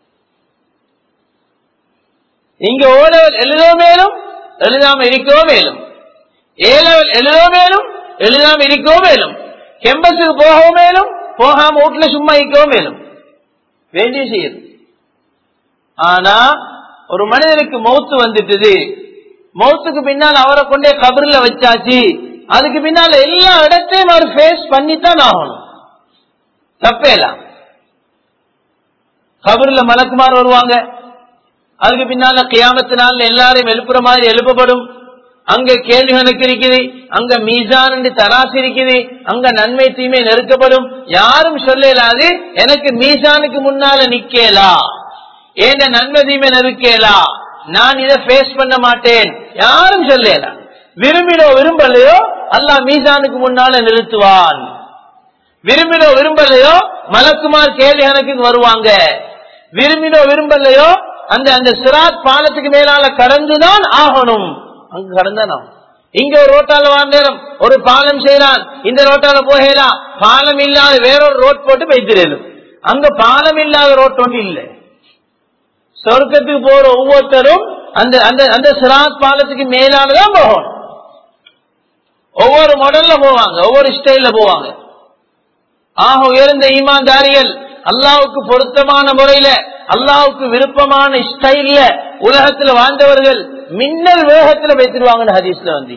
இங்க ஓ லெவல் எழுதோ மேலும் எழுதாம இருக்கோ மேலும் ஏ லெவல் எழுதோ மேலும் எழுதாம இருக்கோ மேலும் கெம்பஸுக்கு போகவும் மேலும் போகாம வீட்டுல சும்மா இருக்கோ மேலும் வேண்டிய செய்யுது ஆனா ஒரு மனிதனுக்கு மௌத்து வந்துட்டுது மௌத்துக்கு பின்னால் அவரை கொண்டே கபர்ல வச்சாச்சு அதுக்கு பின்னால எல்லா இடத்தையும் அவர் ஃபேஸ் பண்ணித்தான் ஆகணும் தப்பேலாம் கபர்ல மலக்குமார் வருவாங்க அதுக்கு பின்னால கியாமத்தினால எல்லாரையும் எழுப்புற மாதிரி எழுப்பப்படும் அங்க கேள்வி கணக்கு இருக்குது அங்க மீசான் என்று தராசு இருக்குது அங்க நன்மை தீமை நெருக்கப்படும் யாரும் சொல்லலாது எனக்கு மீசானுக்கு முன்னால நிக்கலா ஏண்ட நன்மை தீமை நெருக்கலா நான் இதை ஃபேஸ் பண்ண மாட்டேன் யாரும் சொல்லலாம் விரும்பினோ விரும்பலையோ அல்லாஹ் மீசானுக்கு முன்னால நிறுத்துவான் விரும்பினோ விரும்பலையோ மலக்குமார் கேள்வி கணக்கு வருவாங்க விரும்பினோ விரும்பலையோ அந்த அந்த சிராத் பாலத்துக்கு மேலால கடந்துதான் ஆகணும் அங்க கடந்தான் ஆகணும் இங்க ஒரு ரோட்டால வாழ்ந்தேரம் ஒரு பாலம் செய்யலாம் இந்த ரோட்டால போகலாம் பாலம் இல்லாத வேறொரு ரோட் போட்டு வைத்திரலும் அங்க பாலம் இல்லாத ரோட் ஒன்று இல்லை சொர்க்கத்துக்கு போற ஒவ்வொருத்தரும் அந்த அந்த அந்த சிராத் பாலத்துக்கு மேலானதான் போகணும் ஒவ்வொரு மாடல்ல போவாங்க ஒவ்வொரு ஸ்டைல்ல போவாங்க ஆக உயர்ந்த ஈமான்தாரிகள் அல்லாவுக்கு பொருத்தமான முறையில அல்லாவுக்கு விருப்பமான ஸ்டைல்ல உலகத்துல வாழ்ந்தவர்கள் மின்னல் வேகத்துல வைத்திருவாங்கன்னு ஹதீஸ்ல வந்து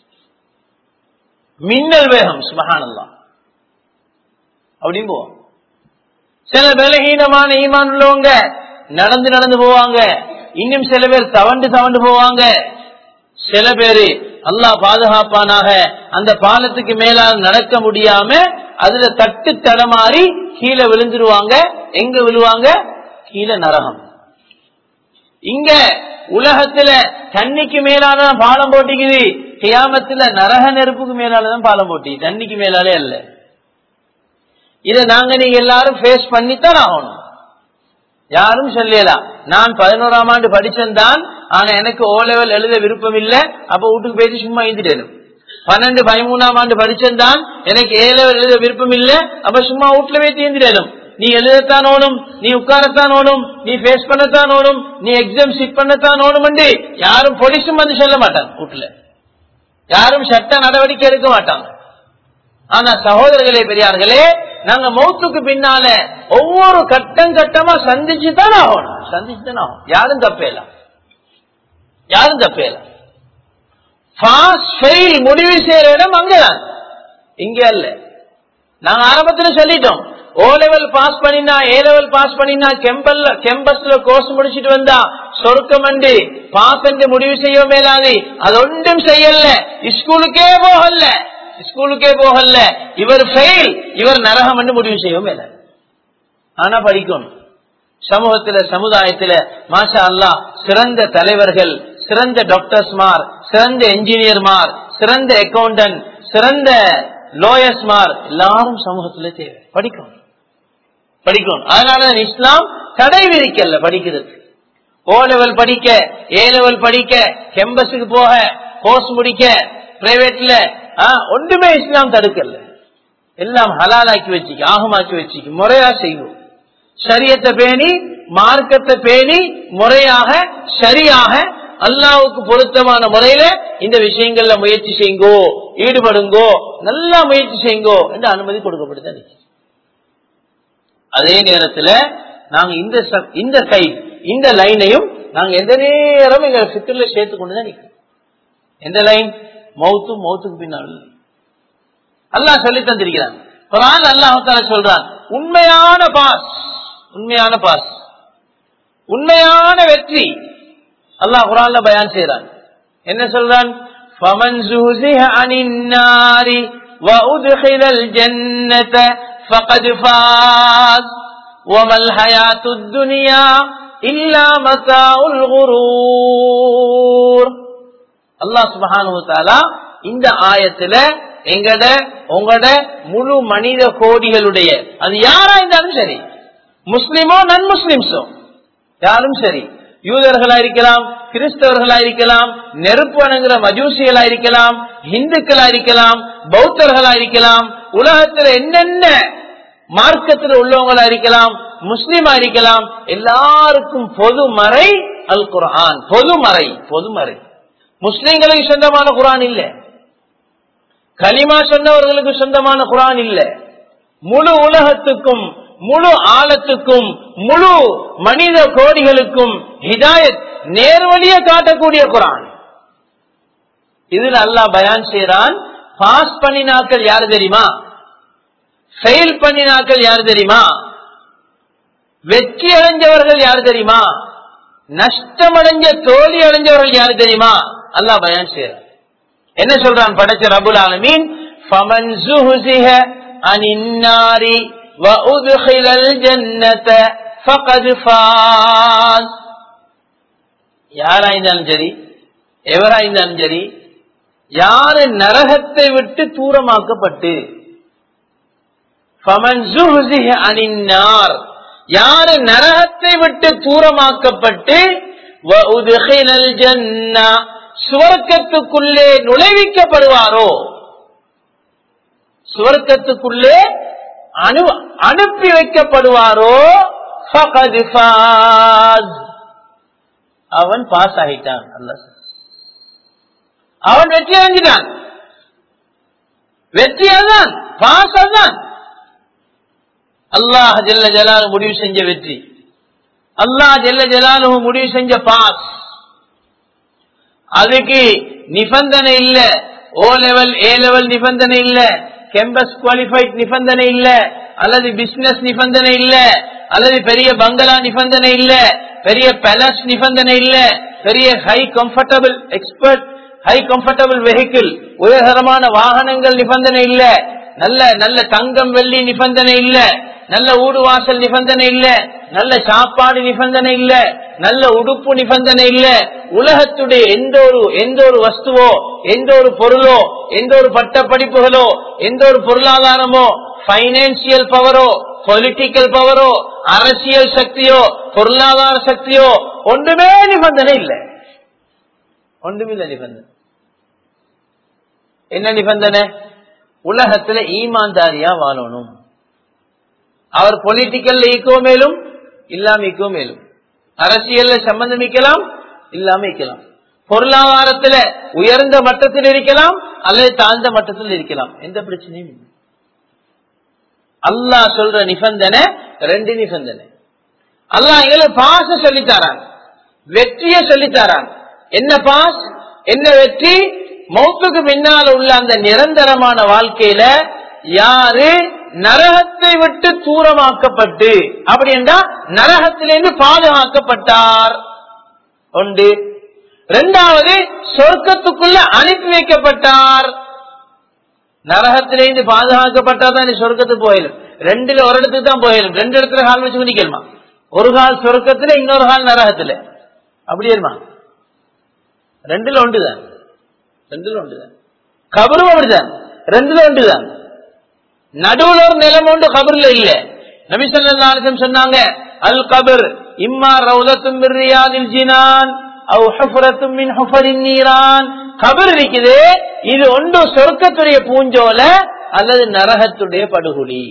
மின்னல் வேகம் சுபஹானல்லா அப்படின்னு போவோம் சில பலகீனமான ஈமான் உள்ளவங்க நடந்து நடந்து போவாங்க இன்னும் சில பேர் தவண்டு தவண்டு போவாங்க சில பேரு அல்லாஹ் பாதுகாப்பானாக அந்த பாலத்துக்கு மேலால் நடக்க முடியாம அதுல தட்டு தடமாறி கீழே விழுந்துருவாங்க எங்க விழுவாங்க கீழே நரகம் இங்க உலகத்துல தண்ணிக்கு மேலாலதான் பாலம் போட்டிக்குது கியாமத்துல நரக நெருப்புக்கு மேலாலதான் பாலம் போட்டி தண்ணிக்கு மேலாலே அல்ல இத நாங்க நீங்க எல்லாரும் ஃபேஸ் பண்ணித்தான் ஆகணும் யாரும் சொல்லலாம் நான் பதினோராம் ஆண்டு படிச்சேன் ஆனா எனக்கு ஓ லெவல் எழுத விருப்பம் இல்ல அப்ப வீட்டுக்கு போயிட்டு சும்மா எழுதிட்டேன் பன்னெண்டு பதிமூணாம் ஆண்டு படிச்சேன் எனக்கு ஏ லெவல் எழுத விருப்பம் இல்ல அப்ப சும்மா வீட்டுல போய் தீர்ந்துடணும் நீ எழுதத்தான் ஓடும் நீ உட்காரத்தான் ஓடும் நீ ஃபேஸ் பண்ணத்தான் ஓடும் நீ எக்ஸாம் சிட் பண்ணத்தான் ஓடும் யாரும் போலீஸும் வந்து சொல்ல மாட்டாங்க வீட்டுல யாரும் சட்ட நடவடிக்கை எடுக்க மாட்டாங்க ஆனா சகோதரர்களே பெரியார்களே நாங்க மௌத்துக்கு பின்னால ஒவ்வொரு கட்டம் கட்டமா சந்திச்சுதான் ஆகணும் சந்திச்சுதான் ஆகும் யாரும் தப்பேல யாரும் தப்பேல முடிவு செய்யற இடம் அங்கதான் இங்க அல்ல நாங்க ஆரம்பத்துல சொல்லிட்டோம் ஓ லெவல் பாஸ் பண்ணினா ஏ லெவல் பாஸ் பண்ணினா கெம்பல்ல கெம்பஸ்ல கோர்ஸ் முடிச்சிட்டு வந்தா சொருக்கம் அண்டு பாஸ் என்று முடிவு செய்ய மேலாது அது ஒன்றும் செய்யல ஸ்கூலுக்கே போகல ஸ்கூலுக்கே போகல இவர் ஃபெயில் இவர் நரகம் என்று முடிவு செய்யவும் இல்லை ஆனா படிக்கணும் சமூகத்துல சமுதாயத்துல மாஷா அல்லா சிறந்த தலைவர்கள் சிறந்த டாக்டர்ஸ்மார் சிறந்த என்ஜினியர்மார் சிறந்த அக்கௌண்டன்ட் சிறந்த லோயர்ஸ்மார் எல்லாரும் சமூகத்துல தேவை படிக்கணும் படிக்கணும் அதனால இஸ்லாம் தடை விதிக்கல படிக்கிறதுக்கு ஓ லெவல் படிக்க ஏ லெவல் படிக்க கெம்பஸுக்கு போக கோர்ஸ் முடிக்க பிரைவேட்ல ஒன்றுமே இஸ்லாம் தடுக்கல எல்லாம் ஹலாலாக்கி வச்சுக்க ஆகமாக்கி வச்சுக்க முறையா செய்வோம் சரியத்தை பேணி மார்க்கத்தை பேணி முறையாக சரியாக அல்லாவுக்கு பொருத்தமான முறையில இந்த விஷயங்கள்ல முயற்சி செய்யுங்கோ ஈடுபடுங்கோ நல்லா முயற்சி செய்யுங்கோ என்று அனுமதி கொடுக்கப்படுது அதே நேரத்துல நாங்க இந்த இந்த சைட் இந்த லைனையும் நாங்க எந்த நேரம் எங்க சிக்கல்ல சேர்த்து கொண்டுதான் நிற்கிறோம் எந்த லைன் மௌத்து மௌத்துக்கு பின்னால் அல்லாஹ் சொல்லி தந்திருக்கிறான் குரான் அல்லாஹால சொல்றான் உண்மையான பாஸ் உண்மையான பாஸ் உண்மையான வெற்றி அல்லாஹ் குரான்ல பயான் செய்யறான் என்ன சொல்றான் فمن زهزه عن النار وأدخل الجنة فقد فاز وما الحياة الدنيا إلا متاع الغرور அல்லாஹ் சுபஹானு தாலா இந்த ஆயத்துல எங்கட உங்களோட முழு மனித கோடிகளுடைய அது யாரா இருந்தாலும் சரி முஸ்லிமோ நன் முஸ்லிம்ஸோ யாரும் சரி யூதர்களா இருக்கலாம் கிறிஸ்தவர்களா இருக்கலாம் நெருப்பு வணங்குற மஜூசிகளா இருக்கலாம் இந்துக்களா இருக்கலாம் பௌத்தர்களா இருக்கலாம் உலகத்துல என்னென்ன மார்க்கத்தில் உள்ளவங்களா இருக்கலாம் முஸ்லீமா இருக்கலாம் எல்லாருக்கும் பொதுமறை அல் குர்ஆன் பொதுமறை பொதுமறை முஸ்லிம்களுக்கு சொந்தமான குரான் இல்ல கலிமா சொன்னவர்களுக்கு சொந்தமான குரான் இல்ல முழு உலகத்துக்கும் முழு ஆழத்துக்கும் முழு மனித கோடிகளுக்கும் ஹிதாயத் நேர்வழிய காட்டக்கூடிய குரான் இதுல அல்லாஹ் பயான் செய்யறான் பாஸ் பண்ணினாக்கள் யாரு தெரியுமா ஃபெயில் பண்ணினாக்கள் யாரு தெரியுமா வெற்றி அடைஞ்சவர்கள் யாரு தெரியுமா நஷ்டமடைஞ்ச தோல்வி அடைஞ்சவர்கள் யாரு தெரியுமா அல்லாஹ் பயான் செய்யறான் என்ன சொல்றான் படைச்ச ரபுல் ஆலமீன் ஃபமன் زُهْزِهَ عَنِ النَّارِ وَأُدْخِلَ الْجَنَّةَ فَقَدْ فَازَ யாரா இருந்தாலும் சரி எவரா இருந்தாலும் சரி யாரு நரகத்தை விட்டு தூரமாக்கப்பட்டு ஃபமன் زُهْزِهَ عَنِ النَّارِ யாரு நரகத்தை விட்டு தூரமாக்கப்பட்டு وَأُدْخِلَ الْجَنَّةَ சுவர்க்கத்துக்குள்ளே நுழைவிக்கப்படுவாரோ சுவர்க்கத்துக்குள்ளே அனு அனுப்பி வைக்கப்படுவாரோ ஃபகத் ஃபாஸ். அவன் பாஸ் ஆகிட்டான் அல்லாஹ் சொல்றான். அவன் வெற்றி அடைஞ்சிட்டான் வெற்றி அதுதான் பாஸ் அதுதான் அல்லாஹ் ஜெல்ல ஜலாலு முடிவு செஞ்ச வெற்றி அல்லாஹ் ஜெல்ல ஜலாலு முடிவு செஞ்ச பாஸ் அதுக்கு நிபந்தனை இல்ல ஓ லெவல் ஏ லெவல் நிபந்தனை இல்ல கேம்பஸ் குவாலிஃபைட் நிபந்தனை இல்ல அல்லது பிசினஸ் நிபந்தனை இல்ல அல்லது பெரிய பங்களா நிபந்தனை இல்ல பெரிய பேலஸ் நிபந்தனை இல்ல பெரிய high comfortable expert high comfortable vehicle உயர்தரமான வாகனங்கள் நிபந்தனை இல்ல நல்ல நல்ல தங்கம் வெள்ளி நிபந்தனை இல்ல நல்ல ஊடு வாசல் நிபந்தனை இல்ல நல்ல சாப்பாடு நிபந்தனை இல்ல நல்ல உடுப்பு நிபந்தனை இல்ல உலகத்துடைய எந்த ஒரு எந்த ஒரு வஸ்துவோ எந்த ஒரு பொருளோ எந்த ஒரு பட்ட படிப்புகளோ எந்த ஒரு பொருளாதாரமோ பைனான்சியல் பவரோ பொலிட்டிக்கல் பவரோ அரசியல் சக்தியோ பொருளாதார சக்தியோ ஒன்றுமே நிபந்தனை இல்லை ஒன்றுமில்ல நிபந்தனை என்ன நிபந்தனை உலகத்துல ஈமான்தாரியா வாழணும் அவர் பொலிட்டிக்கல்ல ஈக்கோ மேலும் இல்லாம ஈக்கோ மேலும் அரசியல்ல சம்பந்தம் வைக்கலாம் இல்லாம வைக்கலாம் பொருளாதாரத்துல உயர்ந்த மட்டத்தில் இருக்கலாம் அல்லது தாழ்ந்த மட்டத்தில் இருக்கலாம் எந்த பிரச்சனையும் இல்லை அல்லாஹ் சொல்ற நிபந்தனை ரெண்டு நிபந்தனை அல்லாஹ் எங்களுக்கு பாச சொல்லித்தாரான் வெற்றிய சொல்லித்தாரான் என்ன பாஸ் என்ன வெற்றி மௌத்துக்கு பின்னால் உள்ள அந்த நிரந்தரமான வாழ்க்கையில யாரு நரகத்தை விட்டு தூரமாக்கப்பட்டு அப்படி என்றால் நரகத்திலிருந்து பாதுகாக்கப்பட்டார் ஒன்று இரண்டாவது சொர்க்கத்துக்குள்ள அனுப்பி வைக்கப்பட்டார் நரகத்திலிருந்து பாதுகாக்கப்பட்டால் தான் சொர்க்கத்துக்கு போயிடும் ரெண்டுல ஒரு இடத்துக்கு தான் போயிடும் ரெண்டு இடத்துல கால் வச்சு நிக்கணுமா ஒரு கால் சொர்க்கத்துல இன்னொரு கால் நரகத்துல அப்படி இருமா ரெண்டுல ஒன்றுதான் ரெண்டுல ஒன்றுதான் கபரும் அப்படிதான் ரெண்டுல ஒன்றுதான் நடுவுல ஒரு நிலம் ஒன்று கபர்ல இல்ல நபிசல்லாசம் சொன்னாங்க அல் கபர் இம்மா ரவுலத்தும் ரியாதில் ஜினான் அவு ஹஃபரத்தும் மின் ஹஃபரின் நீரான் கபர் இருக்குது இது ஒன்று சொர்க்கத்துடைய பூஞ்சோல அல்லது நரகத்துடைய படுகொலி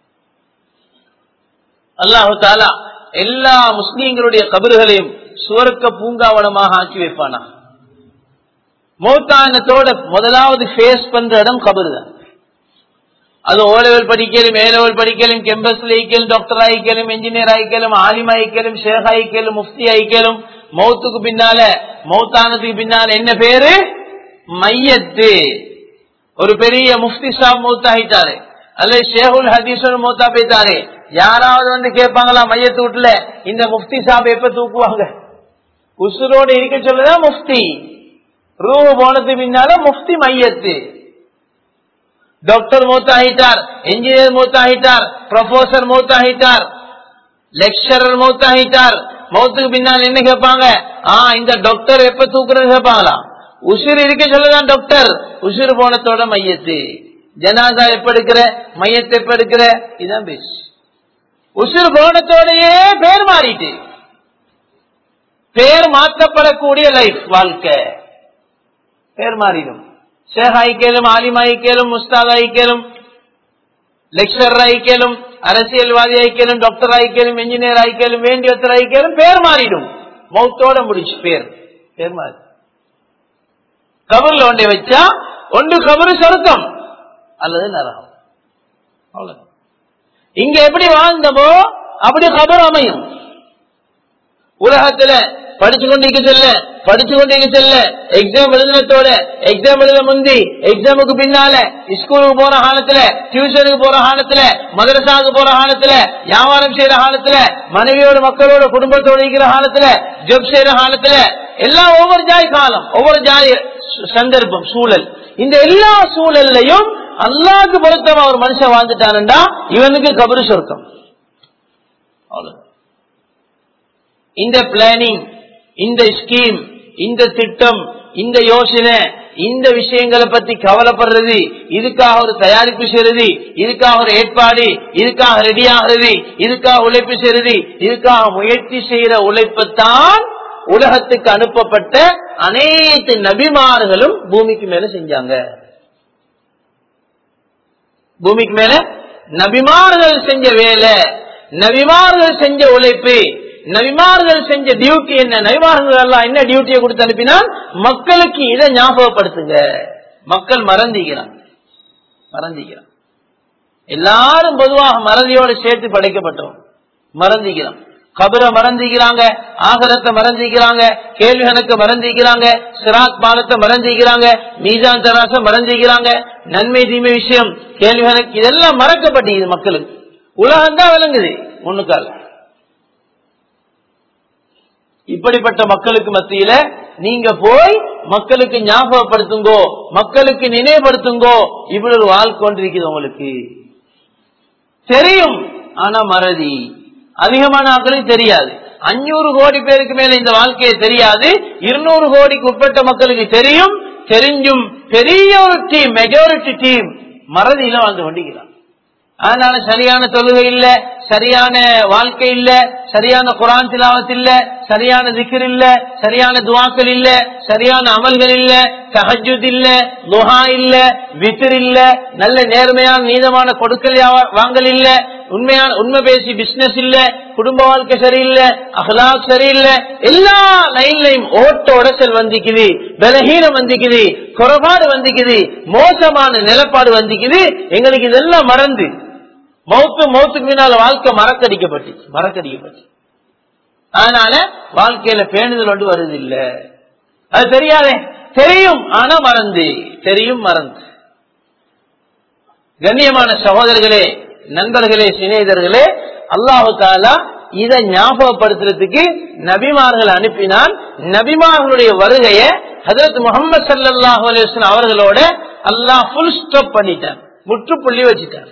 அல்லாஹு தாலா எல்லா முஸ்லீம்களுடைய கபறுகளையும் சுவர்க்க பூங்காவனமாக ஆக்கி வைப்பானா மௌத்தானத்தோட முதலாவது ஃபேஸ் பண்ற இடம் கபரு தான் அது ஓ லெவல் படிக்கலும் ஏ லெவல் படிக்கலும் கெம்பஸ்ல ஐக்கலும் டாக்டர் ஆயிக்கலும் என்ஜினியர் ஆயிக்கலும் ஆலிம் ஆயிக்கலும் ஷேக் ஆயிக்கலும் முஃப்தி ஆயிக்கலும் மௌத்துக்கு பின்னால மௌத்தானதுக்கு பின்னால என்ன பேரு மையத்து ஒரு பெரிய முஃப்தி சாப் மௌத்தாகிட்டாரு அல்லது ஷேகுல் ஹதீஸ்வரர் மௌத்தா போயிட்டாரு யாராவது வந்து கேட்பாங்களா மையத்து வீட்டுல இந்த முஃப்தி சாப் எப்ப தூக்குவாங்க உசுரோடு இருக்க சொல்லதான் முஃப்தி ரூ போனது பின்னால முஃப்தி மையத்து டாக்டர் மூத்தாகிட்டார் இன்ஜினியர் மூத்தாகிட்டார் ப்ரொஃபசர் மூத்தாகிட்டார் லெக்சரர் மூத்தாகிட்டார் மௌத்துக்கு பின்னால் என்ன கேட்பாங்க ஆ இந்த டாக்டர் எப்ப தூக்குறது கேட்பாங்களா உசுறு இருக்க சொல்லலாம் டாக்டர் உசுறு போனத்தோட மையத்து ஜனாதா எப்ப எடுக்கிற மையத்தை எப்ப எடுக்கிற இதான் பேசு உசுறு போனத்தோடயே பேர் மாறிட்டு பேர் மாற்றப்படக்கூடிய லைஃப் வாழ்க்கை பேர் மாறிடும் ஷேக் ஆயிக்கலும் ஆலிம் ஆயிக்கலும் முஸ்தாத் ஆயிக்கலும் லெக்சரர் ஆயிக்கலும் அரசியல்வாதி ஆயிக்கலும் டாக்டர் ஆயிக்கலும் இன்ஜினியர் ஆயிக்கலும் வேண்டியத்தர் ஆயிக்கலும் பேர் மாறிடும் மௌத்தோட முடிச்சு பேர் பேர் மாறி கபர்ல ஒன்றை வச்சா ஒன்று கபரு சொருக்கம் அல்லது நரகம் அவ்வளவு இங்க எப்படி வாழ்ந்தமோ அப்படி கபர் அமையும் உலகத்துல படிச்சு கொண்டிருக்க செல்ல படிச்சு கொண்டிருக்க செல்ல எக்ஸாம் எழுதினத்தோட எக்ஸாம் எழுத முந்தி எக்ஸாமுக்கு பின்னால ஸ்கூலுக்கு போற காலத்துல டியூஷனுக்கு போற காலத்துல மதரசாவுக்கு போற காலத்துல வியாபாரம் செய்யற காலத்துல மனைவியோட மக்களோட குடும்பத்தோட இருக்கிற காலத்துல ஜப் செய்யற காலத்துல எல்லாம் ஒவ்வொரு ஜாய் காலம் ஒவ்வொரு ஜாய் சந்தர்ப்பம் சூழல் இந்த எல்லா சூழல்லையும் அல்லாக்கு பொருத்தமா ஒரு மனுஷன் வாழ்ந்துட்டானுண்டா இவனுக்கு கபரு சொர்க்கம் அவ்வளவு இந்த பிளானிங் இந்த ஸ்கீம் இந்த திட்டம் இந்த யோசனை இந்த விஷயங்களை பத்தி கவலைப்படுறது இதுக்காக ஒரு தயாரிப்பு செய்யறது இதுக்காக ஒரு ஏற்பாடு இதுக்காக ரெடி ஆகிறது இதுக்காக உழைப்பு செய்யறது இதுக்காக முயற்சி செய்யற உழைப்பைத்தான் உலகத்துக்கு அனுப்பப்பட்ட அனைத்து நபிமார்களும் பூமிக்கு மேல செஞ்சாங்க பூமிக்கு மேல நபிமார்கள் செஞ்ச வேலை நபிமார்கள் செஞ்ச உழைப்பு நபிமார்கள் செஞ்ச டியூட்டி என்ன நபிமார்கள் எல்லாம் என்ன டியூட்டியை கொடுத்து அனுப்பினால் மக்களுக்கு இதை ஞாபகப்படுத்துங்க மக்கள் மறந்திக்கிறாங்க மறந்திக்கிறான் எல்லாரும் பொதுவாக மறதியோடு சேர்த்து படைக்கப்பட்டோம் மறந்திக்கிறோம் கபரை மறந்திக்கிறாங்க ஆகரத்தை மறந்திக்கிறாங்க கேள்வி கணக்க மறந்திக்கிறாங்க சிராக் பாலத்தை மறந்திக்கிறாங்க மீசான் தராசம் மறந்திக்கிறாங்க நன்மை தீமை விஷயம் கேள்வி கணக்கு இதெல்லாம் மறக்கப்பட்டது மக்களுக்கு உலகம் தான் விளங்குது முன்னுக்கால இப்படிப்பட்ட மக்களுக்கு மத்தியில நீங்க போய் மக்களுக்கு ஞாபகப்படுத்துங்கோ மக்களுக்கு நினைவுபடுத்துங்கோ இவ்வளவு வாழ்க்கை கொண்டிருக்குது உங்களுக்கு தெரியும் ஆனா மறதி அதிகமான ஆட்களுக்கு தெரியாது அஞ்சூறு கோடி பேருக்கு மேல இந்த வாழ்க்கையை தெரியாது இருநூறு கோடிக்கு உட்பட்ட மக்களுக்கு தெரியும் தெரிஞ்சும் பெரிய ஒரு டீம் மெஜாரிட்டி டீம் மறதியில வாழ்ந்து கொண்டிருக்கிறார் அதனால சரியான தொழுகை இல்ல சரியான வாழ்க்கை இல்ல சரியான குரான் திலாவத் இல்ல சரியான திக்கர் இல்ல சரியான துவாக்கள் இல்ல சரியான அமல்கள் இல்ல தஹஜுத் இல்ல துஹா இல்ல வித்திர் இல்ல நல்ல நேர்மையான நீதமான கொடுக்கல் வியாபா- வாங்கல் இல்ல உண்மையான உண்மை பேசி பிசினஸ் இல்ல குடும்ப வாழ்க்கை சரியில்லை அகலாக் சரியில்லை எல்லா லைன்லையும் ஓட்டோட செல் வந்திக்குது பலகீனம் வந்திக்குது குறைபாடு வந்திக்குது மோசமான நிலப்பாடு வந்திக்குது எங்களுக்கு இதெல்லாம் மறந்து மௌத்து மௌத்துக்கு பின்னால வாழ்க்கை மறக்கடிக்கப்பட்டு மறக்கடிக்கப்பட்டு அதனால வாழ்க்கையில பேணுதல் ஒன்று வருது இல்ல அது தெரியாதே தெரியும் ஆனா மறந்து தெரியும் மறந்து கண்ணியமான சகோதரர்களே நண்பர்களே சிநேகிதர்களே அல்லாஹு தாலா இதை ஞாபகப்படுத்துறதுக்கு நபிமார்கள் அனுப்பினால் நபிமார்களுடைய வருகைய ஹதரத் முகமது சல்லாஹூ அலிஸ்லாம் அவர்களோட அல்லாஹ் ஃபுல் ஸ்டாப் பண்ணிட்டான் முற்றுப்புள்ளி வச்சுட்டான்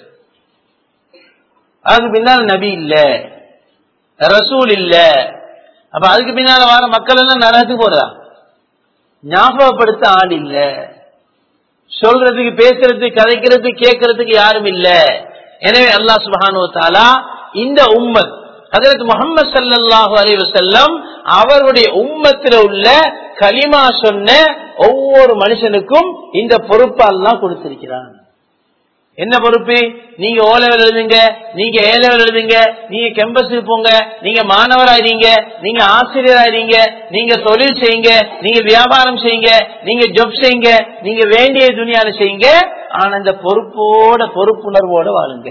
அதுக்கு பின்னால் நபி இல்ல ரசூல் இல்ல அப்ப அதுக்கு பின்னால வர மக்கள் எல்லாம் நரகத்துக்கு போறதா ஞாபகப்படுத்த ஆள் இல்ல சொல்றதுக்கு பேசுறதுக்கு கதைக்கிறதுக்கு கேட்கறதுக்கு யாரும் இல்ல எனவே அல்லாஹ் சுபஹானு தாலா இந்த உம்மத் ஹதரத் முகமது சல்லல்லாஹு அலைஹி வஸல்லம் அவருடைய உம்மத்தில் உள்ள கலிமா சொன்ன ஒவ்வொரு மனுஷனுக்கும் இந்த பொறுப்பு அல்லாஹ் கொடுத்திருக்கிறான் என்ன பொறுப்பு நீங்க ஓ லெவல் எழுதுங்க நீங்க ஏ லெவல் எழுதுங்க நீங்க கேம்பஸுக்கு போங்க நீங்க மாணவராயிருங்க நீங்க ஆசிரியராயிருங்க நீங்க தொழில் செய்யுங்க நீங்க வியாபாரம் செய்யுங்க நீங்க ஜப் செய்யுங்க நீங்க வேண்டிய துணியால செய்யுங்க ஆனா இந்த பொறுப்போட பொறுப்புணர்வோட வாழுங்க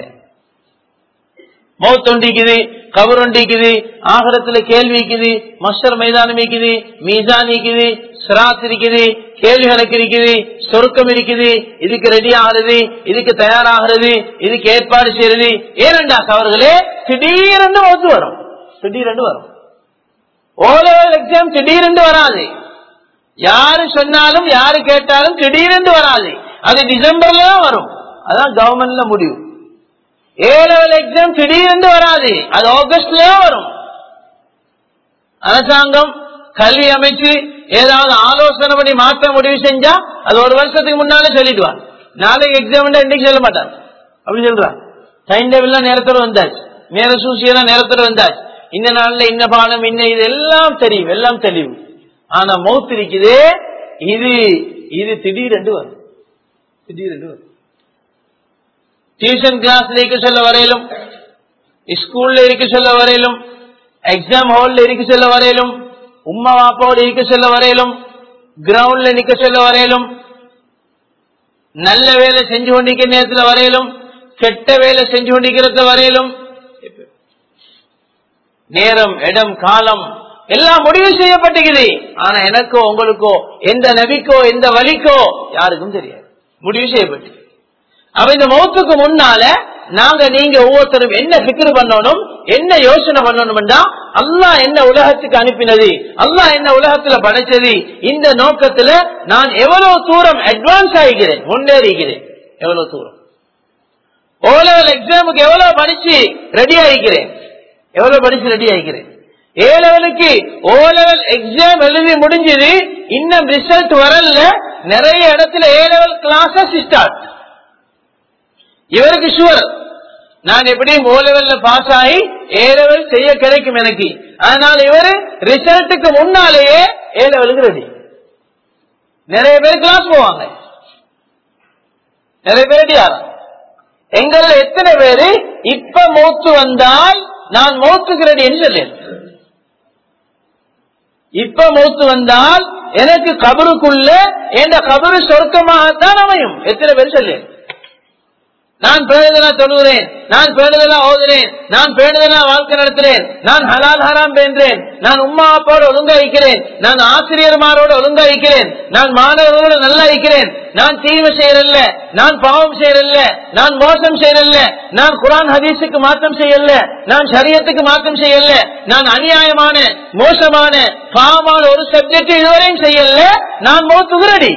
மௌத் ஒண்டிக்குது கபர் ஒண்டிக்குது ஆகரத்துல கேள்வி இருக்குது மஸ்டர் மைதானம் இருக்குது மீசான் இருக்குது சிராத் இருக்குது கேள்வி கணக்கு இருக்குது சொருக்கம் இருக்குது இதுக்கு ரெடி ஆகுறது இதுக்கு தயாராகிறது இதுக்கு ஏற்பாடு செய்யறது ஏனண்டா அவர்களே திடீரென்று மௌத்து வரும் திடீரென்று வரும் ஓ லெவல் எக்ஸாம் திடீரென்று வராது யாரு சொன்னாலும் யாரு கேட்டாலும் திடீரென்று வராது அது டிசம்பர்ல தான் வரும் அதான் கவர்மெண்ட்ல முடிவு ஏ லெவல் எக்ஸாம் திடீரென்று வராது அது ஆகஸ்ட்ல வரும் அரசாங்கம் கல்வி அமைச்சு ஏதாவது ஆலோசனை பண்ணி மாற்ற முடிவு செஞ்சா அது ஒரு வருஷத்துக்கு முன்னாலே சொல்லிடுவான் நாளைக்கு எக்ஸாம் இன்னைக்கு சொல்ல மாட்டான் அப்படி சொல்றான் டைம் டேபிள் நேரத்தோட வந்தாச்சு நேர சூசி எல்லாம் நேரத்தோட வந்தாச்சு இந்த நாள்ல இன்ன பாடம் இன்ன இது எல்லாம் தெரியும் எல்லாம் தெளிவு ஆனா மௌத் இருக்குது இது இது திடீரென்று வரும் திடீரென்று வரும் டியூஷன் கிளாஸ்ல இருக்க சொல்ல வரையிலும் ஸ்கூல்ல இருக்க சொல்ல வரையிலும் எக்ஸாம் ஹால்ல இருக்க சொல்ல வரையிலும் உம்மா வாப்பாவோட இருக்க சொல்ல வரையிலும் கிரவுண்ட்ல நிக்க சொல்ல வரையிலும் நல்ல வேலை செஞ்சு கொண்டிருக்கிற நேரத்தில் வரையிலும் கெட்ட வேலை செஞ்சு கொண்டிருக்கிறத வரையிலும் நேரம் இடம் காலம் எல்லாம் முடிவு செய்யப்பட்டுகிறது ஆனா எனக்கோ உங்களுக்கோ எந்த நபிக்கோ எந்த வழிக்கோ யாருக்கும் தெரியாது முடிவு செய்யப்பட்டு அப்ப இந்த மௌத்துக்கு முன்னால நாங்க நீங்க ஒவ்வொருத்தரும் என்ன பிக்ரு பண்ணணும் என்ன யோசனை பண்ணணும்டா அல்லாஹ் என்ன உலகத்துக்கு அனுப்பினது அல்லாஹ் என்ன உலகத்துல படைச்சது இந்த நோக்கத்துல நான் எவ்வளவு தூரம் அட்வான்ஸ் ஆகிக்கிறேன் முன்னேறிக்கிறேன் எவ்வளவு தூரம் ஓ லெவல் எக்ஸாமுக்கு எவ்வளவு படிச்சு ரெடி ஆகிக்கிறேன் எவ்வளவு படிச்சு ரெடி ஆகிக்கிறேன் ஏ லெவலுக்கு ஓ லெவல் எக்ஸாம் எழுதி முடிஞ்சது இன்னும் ரிசல்ட் வரல நிறைய இடத்துல ஏ லெவல் கிளாஸஸ் ஸ்டார்ட் இவருக்கு ஷுவர் நான் எப்படியும் ஓ லெவல்ல பாஸ் ஆகி ஏ லெவல் செய்ய கிடைக்கும் எனக்கு அதனால இவரு ரிசல்ட்டுக்கு முன்னாலேயே ஏ லெவலுக்கு ரெடி நிறைய பேர் கிளாஸ் போவாங்க நிறைய பேர் ரெடி ஆகும் எங்கள எத்தனை பேரு இப்ப மூத்து வந்தால் நான் மூத்துக்கு ரெடின்னு சொல்லேன் இப்ப மூத்து வந்தால் எனக்கு கபருக்குள்ள என் கபரு சொர்க்கமாகத்தான் அமையும் எத்தனை பேர் சொல்லேன் நான் பேணுதலா தொழுகிறேன் நான் பேணுதலா ஓதுறேன் நான் பேணுதலா வாழ்க்கை நடத்துறேன் நான் ஹலால் ஹராம் பேன்றேன் நான் உம்மா அப்பாவோட ஒழுங்கா இருக்கிறேன் நான் ஆசிரியர்மாரோட ஒழுங்கா இருக்கிறேன் நான் மாணவர்களோட நல்லா இருக்கிறேன் நான் தீமை செய்யறல்ல நான் பாவம் செய்யறல்ல நான் மோசம் செய்யறல்ல நான் குரான் ஹதீஸுக்கு மாற்றம் செய்யல நான் சரியத்துக்கு மாற்றம் செய்யல நான் அநியாயமான மோசமான பாவமான ஒரு சப்ஜெக்ட் இதுவரையும் செய்யல நான் மோத்துகிறடி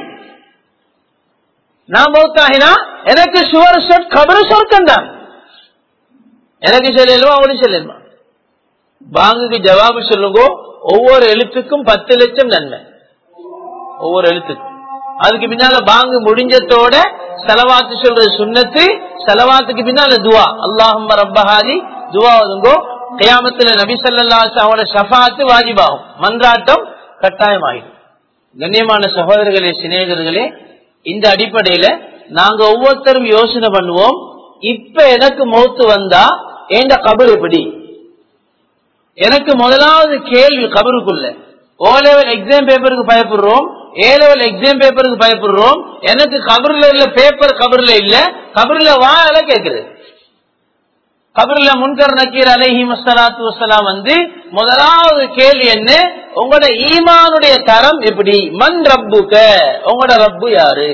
நான் மௌத்தாகினா எனக்கு சுவர் சொட் கபரு சொர்க்கம் தான் எனக்கு சொல்லலுமா அவனும் சொல்லலுமா பாங்குக்கு ஜவாபு சொல்லுங்க ஒவ்வொரு எழுத்துக்கும் பத்து லட்சம் நன்மை ஒவ்வொரு எழுத்துக்கும் அதுக்கு பின்னால பாங்கு முடிஞ்சத்தோட செலவாத்து சொல்றது சுண்ணத்து செலவாத்துக்கு பின்னால துவா அல்லாஹும் ரப்பஹாதி துவா ஒதுங்கோ கயாமத்துல நபி சல்லாஸ் அவனோட ஷஃபாத்து வாஜிபாகும் மன்றாட்டம் கட்டாயமாயிடும் கண்ணியமான சகோதரர்களே சிநேகர்களே இந்த அடிப்படையில நாங்க ஒவ்வொருத்தரும் யோசனை பண்ணுவோம் இப்ப எனக்கு மௌத்து வந்தா எந்த கபர் எப்படி எனக்கு முதலாவது கேள்வி கபருக்குள்ள ஓ லெவல் எக்ஸாம் பேப்பருக்கு பயப்படுறோம் ஏ லெவல் எக்ஸாம் பேப்பருக்கு பயப்படுறோம் எனக்கு கபர்ல இல்ல பேப்பர் கபர்ல இல்ல கபர்ல வாழ கேக்குது கபர்ல முன்கர் நக்கீர் அலஹி மசலாத்து வசலாம் வந்து முதலாவது கேள்வி என்ன உங்களோட ஈமானுடைய தரம் எப்படி மண் ரப்புக்க உங்களோட ரப்பு யாரு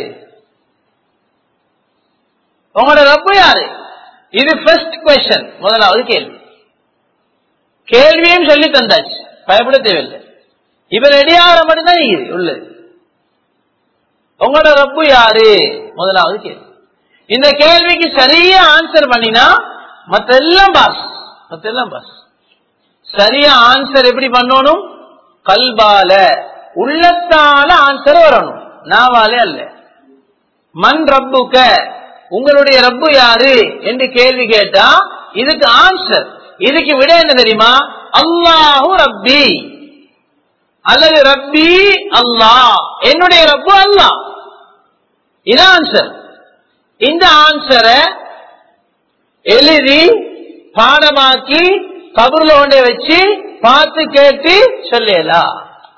உங்களோட ரப்பு யாரு இது ஃபர்ஸ்ட் கொஸ்டின் முதலாவது கேள்வி கேள்வியும் சொல்லி தந்தாச்சு பயப்பட தேவையில்லை இப்ப ரெடியாகிற மட்டும்தான் இது உள்ளது உங்களோட ரப்பு யாரு முதலாவது கேள்வி இந்த கேள்விக்கு சரியா ஆன்சர் பண்ணினா மத்த எல்லாம் பாஸ் மத்த எல்லாம் பாஸ் சரியா ஆன்சர் எப்படி பண்ணணும் கல்பால உள்ளத்தால ஆன்சர் வரணும் நாவாலே அல்ல மண் ரப்புக்க உங்களுடைய ரப்பு யாரு என்று கேள்வி கேட்டா இதுக்கு ஆன்சர் இதுக்கு விட என்ன தெரியுமா அல்லாஹு ரப்பி அல்லது ரப்பி அல்லாஹ் என்னுடைய ரப்பு அல்லாஹ் இது ஆன்சர் இந்த ஆன்சரை எழுதி பாடமாக்கி கபூர்ல கொண்டே வச்சு பார்த்து கேட்டு சொல்லலாம்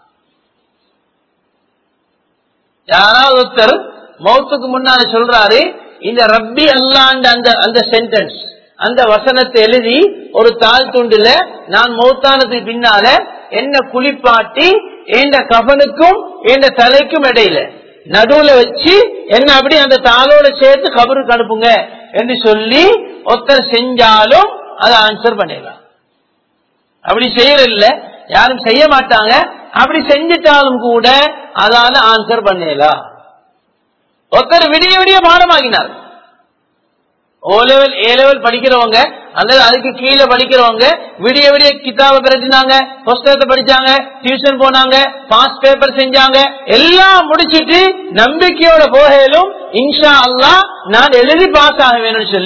யாராவது ஒருத்தர் மௌத்துக்கு முன்னால சொல்றாரு இந்த ரப்பி அல்லாண்ட அந்த அந்த சென்டென்ஸ் அந்த வசனத்தை எழுதி ஒரு தாழ் துண்டுல நான் மௌத்தானதுக்கு பின்னால என்ன குளிப்பாட்டி எந்த கபனுக்கும் எந்த தலைக்கும் இடையில நடுவுல வச்சு என்ன அப்படி அந்த தாளோட சேர்த்து கபருக்கு அனுப்புங்க என்று சொல்லி ஒருத்தர் செஞ்சாலும் அதை ஆன்சர் பண்ணிடலாம் அப்படி செய்யறதில்ல யாரும் செய்ய மாட்டாங்க அப்படி செஞ்சிட்டாலும் கூட அதால ஆன்சர் பண்ணலாம் ஒருத்தர் விடிய விடிய பாடமாகினார் ஓ லெவல் ஏ லெவல் படிக்கிறவங்க அல்லது அதுக்கு கீழே படிக்கிறவங்க விடிய விடிய கிதாபை பிரட்டினாங்க புஸ்தகத்தை படிச்சாங்க டியூஷன் போனாங்க பாஸ் பேப்பர் செஞ்சாங்க எல்லாம் முடிச்சிட்டு நம்பிக்கையோட போகலும் இன்ஷா அல்லா நான் எழுதி பாஸ் ஆக வேணும்னு சொல்லி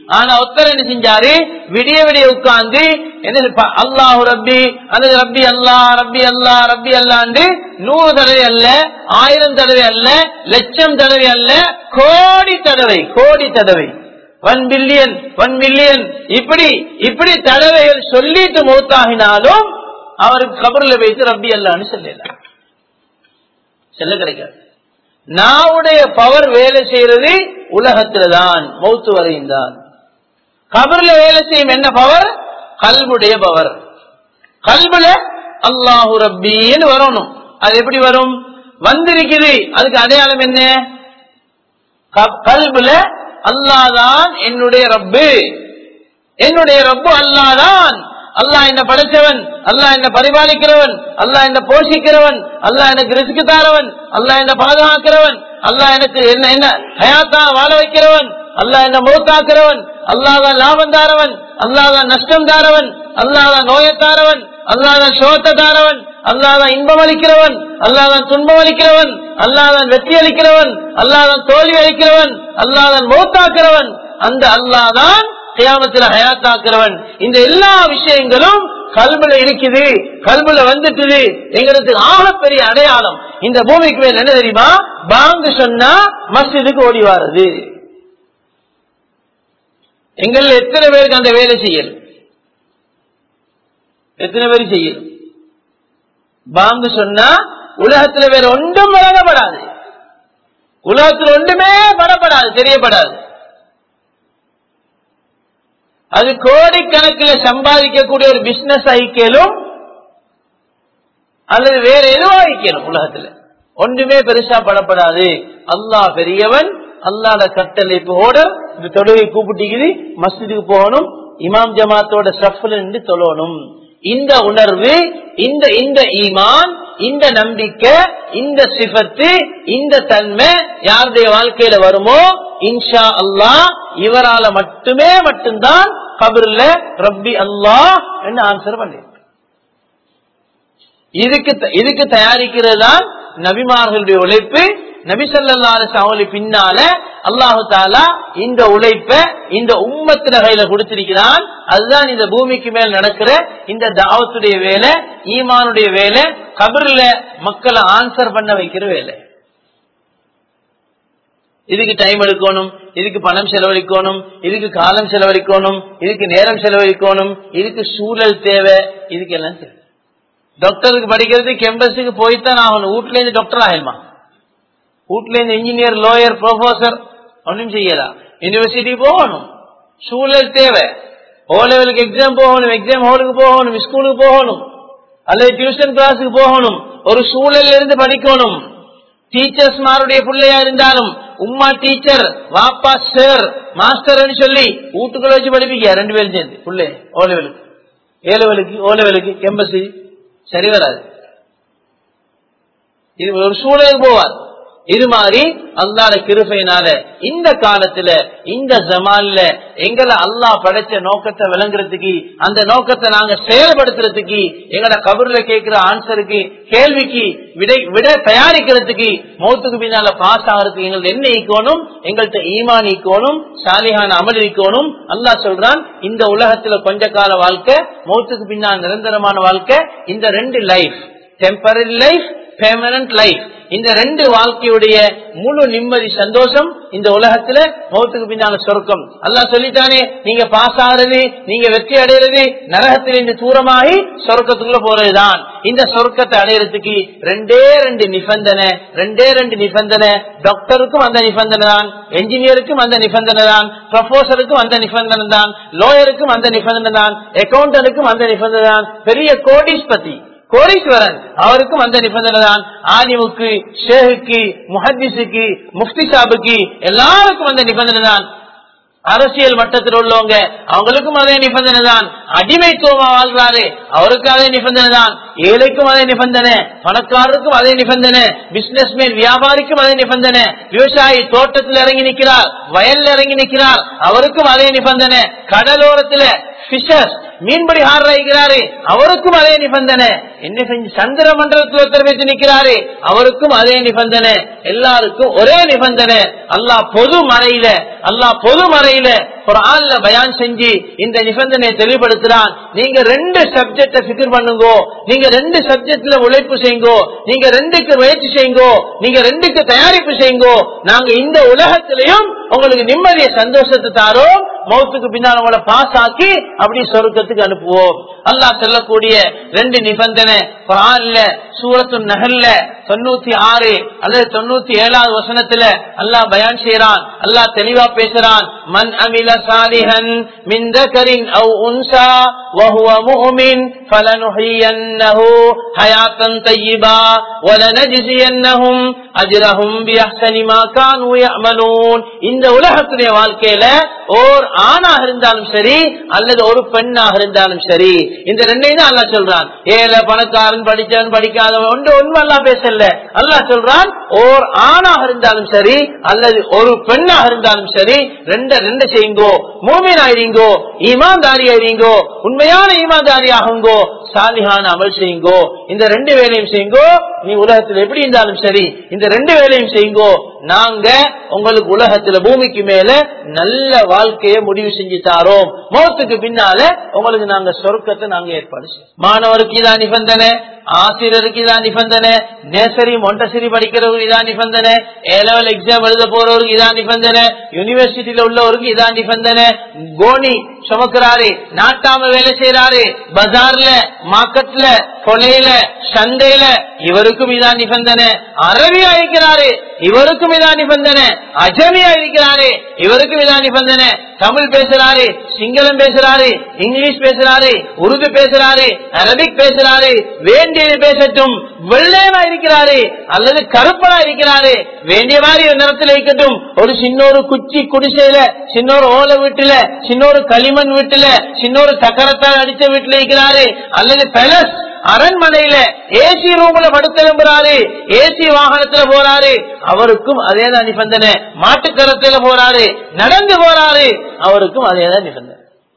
ஆனா ஒருத்தர் என்ன செஞ்சாரு விடிய விடிய உட்கார்ந்து என்ன அல்லாஹு ரப்பி அல்லது ரப்பி அல்லா ரப்பி அல்லா ரப்பி அல்லாண்டு நூறு தடவை அல்ல ஆயிரம் தடவை அல்ல லட்சம் தடவை அல்ல கோடி தடவை கோடி தடவை ஒன் பில்லியன் ஒன் மில்லியன் இப்படி இப்படி தடவைகள் சொல்லிட்டு மூத்தாகினாலும் அவருக்கு கபர்ல வைத்து ரப்பி அல்லான்னு சொல்லலாம் செல்ல கிடைக்காது நாவுடைய பவர் வேலை செய்யறது உலகத்துல தான் மௌத்து வரையும் தான் கபர்ல வேலை செய்யும் என்ன பவர் கல்புடைய பவர் கல்புல அல்லாஹு ரப்பின்னு வரணும் அது எப்படி வரும் வந்திருக்குது அதுக்கு அடையாளம் என்ன கல்புல அல்லாதான் என்னுடைய ரப்பு என்னுடைய ரப்பு அல்லாதான் அல்லாஹ் என்ன படைச்சவன் அல்லாஹ் என்ன பரிபாலிக்கிறவன் அல்லாஹ் என்ன போஷிக்கிறவன் அல்லாஹ் எனக்கு ரிஸ்க் தாரவன் அல்லாஹ் என்ன பாதுகாக்கிறவன் அல்லாஹ் எனக்கு என்ன என்ன ஹயாத்தா வாழ வைக்கிறவன் அல்லாஹ் என்ன மௌத்தாக்குறவன் அல்லாதான் லாபம் தாரவன் அல்லாதான் நஷ்டம் தாரவன் அல்லாதான் நோயத்தாரவன் அல்லாதான் சோத்த தாரவன் அல்லாதான் இன்பம் அளிக்கிறவன் அல்லாதான் துன்பம் அளிக்கிறவன் அல்லாதான் வெற்றி அளிக்கிறவன் அல்லாதான் தோல்வி அளிக்கிறவன் அல்லாதான் மௌத்தாக்குறவன் அந்த அல்லாதான் கியாமத்தில் ஹயாத்தாக்குறவன் இந்த எல்லா விஷயங்களும் கல்புல இருக்குது கல்புல வந்துட்டுது எங்களுக்கு ஆகப்பெரிய அடையாளம் இந்த பூமிக்கு மேல என்ன தெரியுமா பாங்கு சொன்னா மஸ்ஜிதுக்கு ஓடி வாரது எங்கள் எத்தனை பேருக்கு அந்த வேலை செய்யல் எத்தனை பேர் செய்யல் பாங்கு சொன்னா உலகத்துல வேற ஒன்றும் வழங்கப்படாது உலகத்தில் ஒன்றுமே படப்படாது தெரியப்படாது அது கோடிக்கணக்கில் சம்பாதிக்கக்கூடிய ஒரு பிசினஸ் ஐக்கியலும் அல்லது வேற எதுவும் ஐக்கியலும் உலகத்துல ஒன்றுமே பெருசா படப்படாது அல்லாஹ் பெரியவன் அல்லாட கட்டளை போட இந்த தொழுகை கூப்பிட்டிக்குது மஸ்ஜிதுக்கு போகணும் இமாம் ஜமாத்தோட சஃப்ல நின்று தொழணும் இந்த உணர்வு இந்த இந்த ஈமான் இந்த நம்பிக்கை இந்த சிபத்து இந்த தன்மை யாருடைய வாழ்க்கையில வருமோ இன்ஷா அல்லாஹ் இவரால மட்டுமே மட்டும்தான் கபர்ல ரப்பி அல்லாஹ் என்று ஆன்சர் பண்ணி இதுக்கு இதுக்கு தயாரிக்கிறது தான் நபிமார்களுடைய உழைப்பு நபி சொல்லாரு அவங்களுக்கு பின்னால அல்லாஹு தாலா இந்த உழைப்ப இந்த உம்மத்தின கையில கொடுத்திருக்கிறான் அதுதான் இந்த பூமிக்கு மேல் நடக்கிற இந்த தாவத்துடைய வேலை ஈமானுடைய வேலை கபர்ல மக்களை ஆன்சர் பண்ண வைக்கிற வேலை இதுக்கு டைம் எடுக்கணும் இதுக்கு பணம் செலவழிக்கணும் இதுக்கு காலம் செலவழிக்கணும் இதுக்கு நேரம் செலவழிக்கணும் இதுக்கு சூழல் தேவை இதுக்கு எல்லாம் தேவை டாக்டருக்கு படிக்கிறது கேம்பஸுக்கு போய்தான் ஆகணும் வீட்டுல இருந்து டாக்டர் ஆகிடுமா வீட்டுல இருந்து இன்ஜினியர் லோயர் ப்ரொஃபசர் ஒன்றும் செய்யலாம் யூனிவர்சிட்டி போகணும் சூழல் தேவை ஓ லெவலுக்கு எக்ஸாம் போகணும் எக்ஸாம் ஹாலுக்கு போகணும் ஸ்கூலுக்கு போகணும் அல்லது டியூஷன் கிளாஸுக்கு போகணும் ஒரு சூழல் இருந்து படிக்கணும் டீச்சர்ஸ் மாருடைய பிள்ளையா இருந்தாலும் உம்மா டீச்சர் வாப்பா சார் மாஸ்டர் சொல்லி வீட்டுக்குள்ள வச்சு படிப்பிக்க ரெண்டு பேரும் சேர்ந்து பிள்ளை ஓ லெவலுக்கு ஏ லெவலுக்கு ஓ லெவலுக்கு கேம்பஸ் சரி வராது இது ஒரு சூழலுக்கு போவார் இது மாதிரி அல்லாட கிருபையினால இந்த காலத்துல இந்த ஜமான்ல எங்களை அல்லாஹ் படைச்ச நோக்கத்தை விளங்குறதுக்கு அந்த நோக்கத்தை நாங்க செயல்படுத்துறதுக்கு எங்கட கபர்ல கேட்கிற ஆன்சருக்கு கேள்விக்கு விடை விட தயாரிக்கிறதுக்கு மௌத்துக்கு பின்னால பாஸ் ஆகிறதுக்கு எங்களுக்கு என்ன ஈக்கணும் எங்கள்கிட்ட ஈமான் ஈக்கணும் சாலிகான அமல் ஈக்கணும் அல்லாஹ் சொல்றான் இந்த உலகத்துல கொஞ்ச கால வாழ்க்கை மௌத்துக்கு பின்னால் நிரந்தரமான வாழ்க்கை இந்த ரெண்டு life temporary life permanent life இந்த ரெண்டு வாழ்க்கையுடைய முழு நிம்மதி சந்தோஷம் இந்த உலகத்துல மௌத்துக்கு பின்னால சொர்க்கம் அல்லாஹ் சொல்லிட்டானே நீங்க பாஸ் ஆகிறது நீங்க வெற்றி அடைகிறது நரகத்திலிருந்து தூரமாகி சொர்க்கத்துக்குள்ள போறதுதான் இந்த சொர்க்கத்தை அடையிறதுக்கு ரெண்டே ரெண்டு நிபந்தனை ரெண்டே ரெண்டு நிபந்தனை டாக்டருக்கும் அந்த நிபந்தனை தான் என்ஜினியருக்கும் அந்த நிபந்தனை தான் ப்ரொஃபசருக்கும் அந்த நிபந்தனை தான் லோயருக்கும் அந்த நிபந்தனை தான் அக்கௌண்டனுக்கும் அந்த நிபந்தனை தான் பெரிய கோடீஸ்பதி கோடீஸ்வரன் அவருக்கும் அந்த நிபந்தனை தான் ஆலிமுக்கு ஷேகுக்கு முஹத்திஸுக்கு முஃப்தி சாபுக்கு எல்லாருக்கும் அந்த நிபந்தனை தான் அரசியல் மட்டத்தில் உள்ளவங்க அவங்களுக்கும் அதே நிபந்தனை தான் அடிமைத்துவமா வாழ்றாரு அவருக்கு அதே நிபந்தனை தான் ஏழைக்கும் அதே நிபந்தனை பணக்காரருக்கும் அதே நிபந்தனை பிசினஸ்மேன் வியாபாரிக்கும் அதே நிபந்தனை விவசாயி தோட்டத்தில் இறங்கி நிற்கிறார் வயல்ல இறங்கி நிற்கிறார் அவருக்கும் அதே நிபந்தனை கடலோரத்துல பிஷர்ஸ் மீன்பிடி ஆடுறாரு அவருக்கும் அதே நிபந்தனை என்ன செஞ்சு சந்திர மண்டலத்தில் ஒருத்தர் வச்சு நிக்கிறாரு அவருக்கும் அதே நிபந்தனை எல்லாருக்கும் ஒரே நிபந்தனை அல்லாஹ் பொது மறையில அல்லாஹ் பொது மறையில குரான்ல பயான் செஞ்சு இந்த நிபந்தனையை தெளிவுபடுத்துறான் நீங்க ரெண்டு சப்ஜெக்ட பிக்கர் பண்ணுங்கோ நீங்க ரெண்டு சப்ஜெக்ட்ல உழைப்பு செய்யுங்கோ நீங்க ரெண்டுக்கு முயற்சி செய்யுங்கோ நீங்க ரெண்டுக்கு தயாரிப்பு செய்யுங்கோ நாங்க இந்த உலகத்திலையும் உங்களுக்கு நிம்மதிய சந்தோஷத்தை தாரோம் மௌத்துக்கு பின்னால் உங்களை பாஸ் ஆக்கி அப்படி சொருக்கத்துக்கு அனுப்புவோம் அல்லாஹ் சொல்லக்கூடிய ரெண்டு நிபந்தனை குரான்ல சூரத்து நகல்ல தொண்ணூத்தி ஆறு அல்லது தொண்ணூத்தி ஏழாவது வசனத்துல அல்லாஹ் பயான் செய்யறான் அல்லாஹ் தெளிவா பேசுறான் மன் அமில சாலிஹன் மின் தகரின் அவ் உன்சா وهو مؤمن فلنحيينه حياة طيبة ولنجزينهم أجرهم بأحسن ما كانوا يعملون இந்த உலகத்துடைய வாழ்க்கையில ஓர் ஆணாக இருந்தாலும் சரி அல்லது ஒரு பெண்ணாக இருந்தாலும் சரி இந்த ரெண்டையும் தான் அல்லா சொல்றான் ஏழை பணக்காரன் படிச்சவன் படிக்காதவன் ஒன்று ஒன்று அல்லா பேசல அல்லா சொல்றான் ஓர் ஆணாக இருந்தாலும் சரி அல்லது ஒரு பெண்ணாக இருந்தாலும் சரி ரெண்டு ரெண்டு செய்யுங்கோ மூமின் ஆயிருங்கோ ஈமான்தாரி ஆயிருங்கோ உண்மையான ஈமான்தாரி ஆகுங்கோ சாலிஹான அமல் செய்யுங்கோ இந்த ரெண்டு வேலையும் செய்யுங்கோ நீ உலகத்தில் எப்படி இருந்தாலும் சரி இந்த ரெண்டு வேலையும் செய்யுங்கோ நாங்க உங்களுக்கு உலகத்துல பூமிக்கு மேல நல்ல வாழ்க்கையை முடிவு செஞ்சு தாரோம் மௌத்துக்கு பின்னால உங்களுக்கு நாங்க சொர்க்கத்தை நாங்க ஏற்பாடு செய்வோம் மாணவருக்கு இதான் நிபந்தனை ஆசிரியருக்கு இதான் நிபந்தனை நேசரி மொண்டசரி படிக்கிறவருக்கு இதான் நிபந்தனை ஏ லெவல் எக்ஸாம் எழுத போறவருக்கு இதான் நிபந்தனை யூனிவர்சிட்டியில உள்ளவருக்கு இதான் நிபந்தனை கோனி சுமக்கிறாரு நாட்டாம வேலை செய்யறாரு பஜார்ல மார்க்கெட்ல கொலையில சந்தையில இவருக்கும் இதான் நிபந்தனை அரபியா இருக்கிறாரு இவருக்கும் இதான் நிபந்தனை அஜமியா இருக்கிறாரு இவருக்கும் இதான் நிபந்தனை தமிழ் பேசுறாரு சிங்களம் பேசுறாரு இங்கிலீஷ் பேசுறாரு உருது பேசுறாரு அரபிக் பேசுறாரு வேண்டியது பேசட்டும் வெள்ளையனா இருக்கிறாரு அல்லது கருப்பனா இருக்கிறாரு வேண்டிய மாதிரி ஒரு நிறத்துல இருக்கட்டும் ஒரு சின்னொரு குச்சி குடிசையில சின்னொரு ஓலை வீட்டுல சின்னொரு களிமண் வீட்டுல சின்னொரு சக்கரத்தால் அடிச்ச வீட்டுல இருக்கிறாரு அல்லது பெலஸ் அரண்மனையில ஏசி ரூம்ல படுத்தெலும்புறாரு ஏசி வாகனத்துல போறாரு அவருக்கும் அதேதான் நிபந்தனை மாட்டுக்கரத்துல போறாரு நடந்து போறாரு அவருக்கும் அதேதான் நிபந்தனை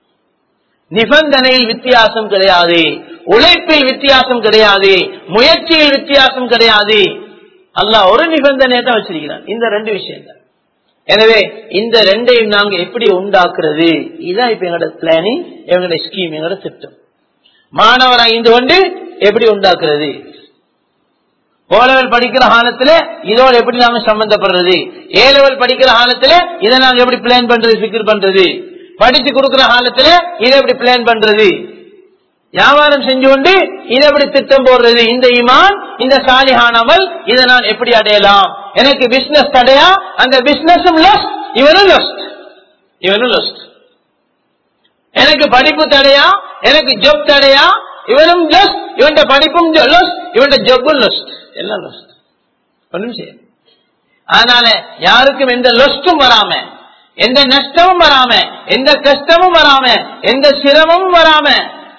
நிபந்தனையில் வித்தியாசம் கிடையாது உழைப்பில் வித்தியாசம் கிடையாது முயற்சியில் வித்தியாசம் கிடையாது அல்லாஹ் ஒரு நிபந்தனையை தான் வச்சிருக்கிறான் இந்த ரெண்டு விஷயம் தான் எனவே இந்த ரெண்டையும் நாங்க எப்படி உண்டாக்குறது இதுதான் இப்ப எங்களோட பிளானிங் எங்களோட ஸ்கீம் எங்களோட திட்டம் மாணவராக இருந்து கொண்டு எப்படி உண்டாக்குறது ஓ லெவல் படிக்கிற காலத்துல இதோட எப்படி நாங்க சம்பந்தப்படுறது ஏ லெவல் படிக்கிற காலத்துல இதை நாங்க எப்படி பிளான் பண்றது பிக்கர் பண்றது படிச்சு கொடுக்கிற காலத்துல இதை எப்படி பிளான் பண்றது வியாபாரம் செஞ்சு கொண்டு இதை எப்படி திட்டம் போடுறது இந்த இமான் இந்த சாலிஹானமல் இதை நான் எப்படி அடையலாம் எனக்கு பிசினஸ் தடையா அந்த பிசினஸும் லஸ்ட் இவனும் லஸ்ட் இவனும் லஸ்ட் எனக்கு படிப்பு தடையா எனக்கு ஜப் தடையா இவனும் லஸ்ட் இவன் படிப்பும் லஸ்ட் இவன் ஜப்பும் லஸ்ட் எல்லாம் லஸ்ட் ஒண்ணும் செய்ய அதனால யாருக்கும் எந்த லொஸ்டும் வராம எந்த நஷ்டமும் வராம எந்த கஷ்டமும் வராம எந்த சிரமமும் வராம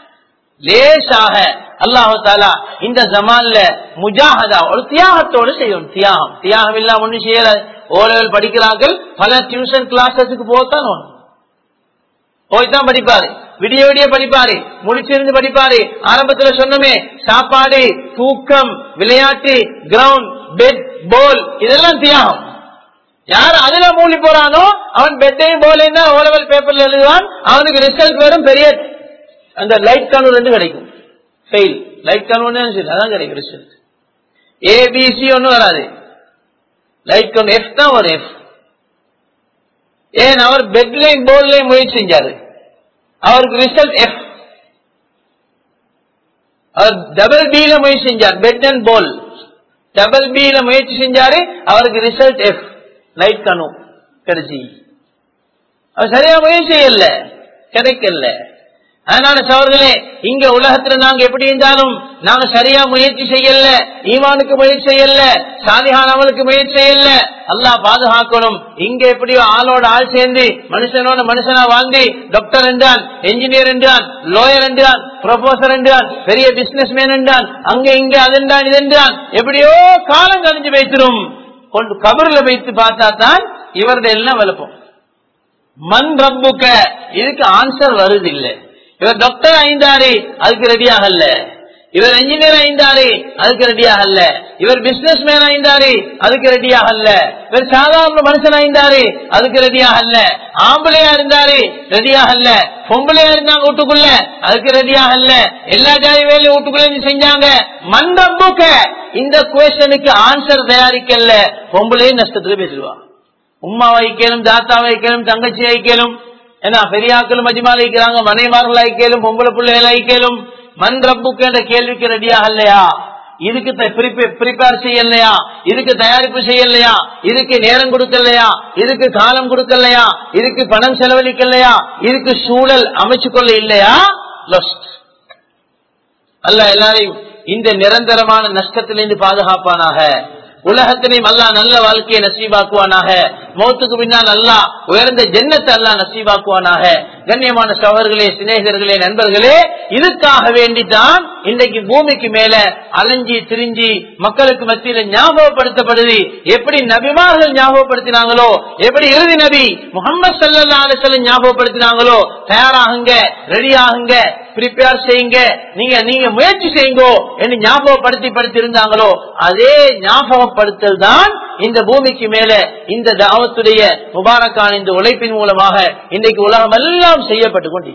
லேசாக அல்லாஹு தாலா இந்த ஜமான்ல முஜாஹதா ஒரு தியாகத்தோடு செய்யும் தியாகம் தியாகம் இல்லாம ஒண்ணு செய்யல ஓ லெவல் படிக்கிறார்கள் பல டியூஷன் கிளாஸஸுக்கு போத்தான் ஒண்ணு போய்தான் படிப்பாரு விடிய விடிய படிப்பாரு முடிச்சிருந்து படிப்பாரு ஆரம்பத்துல சொன்னமே சாப்பாடு தூக்கம் விளையாட்டு கிரவுண்ட் பெட் போல் இதெல்லாம் தியாகம் யார் அதுல மூழ்கி போறானோ அவன் பெட்டையும் போலையும் தான் ஓலவல் பேப்பர்ல எழுதுவான் அவனுக்கு ரிசல்ட் வரும் பெரிய அந்த லைட் கனவு ரெண்டு கிடைக்கும் ஃபெயில் லைட் கனவு அதான் கிடைக்கும் ரிசல்ட் ஏபிசி ஒன்னும் வராது லைட் கனவு எஃப் தான் வரும் எஃப் ஏன் அவர் பெட்லையும் போல்லையும் முயற்சி செஞ்சாரு அவருக்கு ரிசல்ட் எஃப் அவர் டபுள் பில முயற்சி செஞ்சார் பெட் அண்ட் போல் டபுள் பில முயற்சி செஞ்சாரு அவருக்கு ரிசல்ட் எஃப் லைட் கனு கிடைச்சி அவர் சரியா முயற்சி செய்யல கிடைக்கல அதனால சவர்களே இங்க உலகத்துல நாங்க எப்படி இருந்தாலும் நாங்க சரியா முயற்சி செய்யல ஈமானுக்கு முயற்சி செய்யல சாதிகான் அவளுக்கு முயற்சி செய்யல அல்லாஹ் பாதுகாக்கணும் இங்க எப்படியோ ஆளோட ஆள் சேர்ந்து மனுஷனோட மனுஷனா வாழ்ந்து டாக்டர் என்றான் என்ஜினியர் என்றான் லோயர் என்றான் ப்ரொபோசர் என்றான் பெரிய பிசினஸ் மேன் என்றான் அங்க இங்க அதென்றான் இதென்றான் எப்படியோ காலம் கழிஞ்சு வைத்திரும் கொண்டு கபர்ல வைத்து பார்த்தா தான் இவருடைய எல்லாம் வளர்ப்போம் மண் ரப்புக்க இதுக்கு ஆன்சர் வருது இல்லை இவர் டாக்டர் ஐந்தாரு அதுக்கு ரெடி ஆகல இவர் என்ஜினியர் ஆயிருந்தாரு அதுக்கு ரெடியாக அல்ல இவர் பிசினஸ் மேன் ஆயிருந்தாரு அதுக்கு ரெடியாக அல்ல இவர் சாதாரண மனுஷன் ஆயிருந்தாரு அதுக்கு ரெடியாக அல்ல ஆம்பளையா இருந்தாரு ரெடியாக அல்ல பொம்பளையா இருந்தாங்க வீட்டுக்குள்ள அதுக்கு ரெடியாக அல்ல எல்லா ஜாதி வேலையும் வீட்டுக்குள்ள செஞ்சாங்க மண்டம்புக்க இந்த கொஸ்டனுக்கு ஆன்சர் தயாரிக்கல பொம்பளையும் நஷ்டத்துல பேசிடுவா உமா வைக்கலும் தாத்தா வைக்கலும் தங்கச்சி வைக்கலும் ஏன்னா பெரியாக்களும் மஜிமால் வைக்கிறாங்க மனைமார்கள் ஐக்கலும் பொம்பளை பிள்ளைகள் ஐக்கலும் மண் ரப்புக்கு என்ற கேள்விக்கு ரெடியாக இல்லையா இதுக்கு ப்ரிப்பேர் செய்யலையா இதுக்கு தயாரிப்பு செய்யலையா இதுக்கு நேரம் கொடுக்கலையா இதுக்கு காலம் கொடுக்கலையா இதுக்கு பணம் செலவழிக்கலையா இதுக்கு சூழல் அமைச்சு கொள்ள இல்லையா லொஸ்ட் அல்ல எல்லாரையும் இந்த நிரந்தரமான நஷ்டத்திலிருந்து பாதுகாப்பானாக உலகத்திலையும் அல்லா நல்ல வாழ்க்கையை நசீபாக்குவானாக மௌத்துக்கு பின்னால் அல்லா உயர்ந்த ஜென்னத்தை அல்லா நசீபாக்குவானாக கண்ணியமான சவர்களே சிநேகர்களே நண்பர்களே இதுக்காக வேண்டித்தான் இன்றைக்கு பூமிக்கு மேல அலைஞ்சி திரிஞ்சி மக்களுக்கு மத்தியில ஞாபகப்படுத்தப்படுது எப்படி நபிமார்கள் ஞாபகப்படுத்தினாங்களோ எப்படி இறுதி நபி முகமது சல்லா அலிசல்லம் ஞாபகப்படுத்தினாங்களோ தயாராகுங்க ரெடி ஆகுங்க ப்ரிப்பேர் செய்யுங்க நீங்க நீங்க முயற்சி செய்யுங்கோ என்று ஞாபகப்படுத்தி படுத்தி இருந்தாங்களோ அதே ஞாபகப்படுத்தல் தான் இந்த பூமிக்கு மேல இந்த தாவத்துடைய முபாரக்கான இந்த உழைப்பின் மூலமாக இன்றைக்கு உலகம் எல்லாம் செய்யப்பட்டு கொண்டு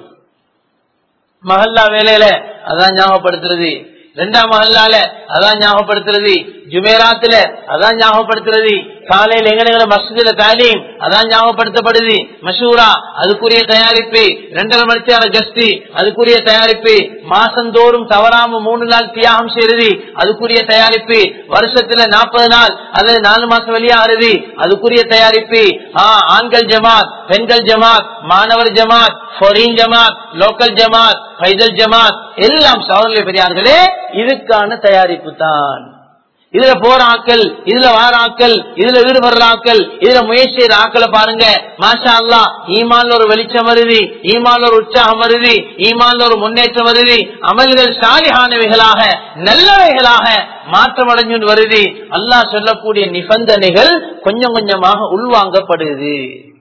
மஹல்லா வேலையில அதான் ஞாபகப்படுத்துறது ரெண்டாம் மஹல்லால அதான் ஞாபகப்படுத்துறது ஜுமேராத்துல அதான் ஞாபகப்படுத்துறது காலையில் எங்கட மசூதில தாலீம் அதான் ஞாபகப்படுத்தப்படுது மஷூரா அதுக்குரிய தயாரிப்பு ரெண்டரை மணிச்சார கஸ்தி அதுக்குரிய தயாரிப்பு மாசந்தோறும் தவறாம மூணு நாள் தியாகம் செய்யறது அதுக்குரிய தயாரிப்பு வருஷத்துல நாற்பது நாள் அல்லது நாலு மாசம் வெளியாகிறது அதுக்குரிய தயாரிப்பு ஆண்கள் ஜமாத் பெண்கள் ஜமாத் மாணவர் ஜமாத் ஃபொரீன் ஜமாத் லோக்கல் ஜமாத் பைதல் ஜமாத் எல்லாம் சவர்களே பெரியார்களே இதுக்கான தயாரிப்பு தான் இதுல போற ஆக்கள் இதுல வார ஆக்கள் இதுல ஈடுபடுற ஆக்கள் இதுல முயற்சி செய்யற ஆக்களை பாருங்க மாஷா அல்லா ஈமான்ல ஒரு வெளிச்சம் வருது ஈமான்ல ஒரு உற்சாகம் வருது ஈமான்ல ஒரு முன்னேற்றம் வருது அமல்கள் சாலிகானவைகளாக நல்லவைகளாக மாற்றம் அடைஞ்சு வருது அல்லாஹ் சொல்லக்கூடிய நிபந்தனைகள் கொஞ்சம் கொஞ்சமாக உள்வாங்கப்படுது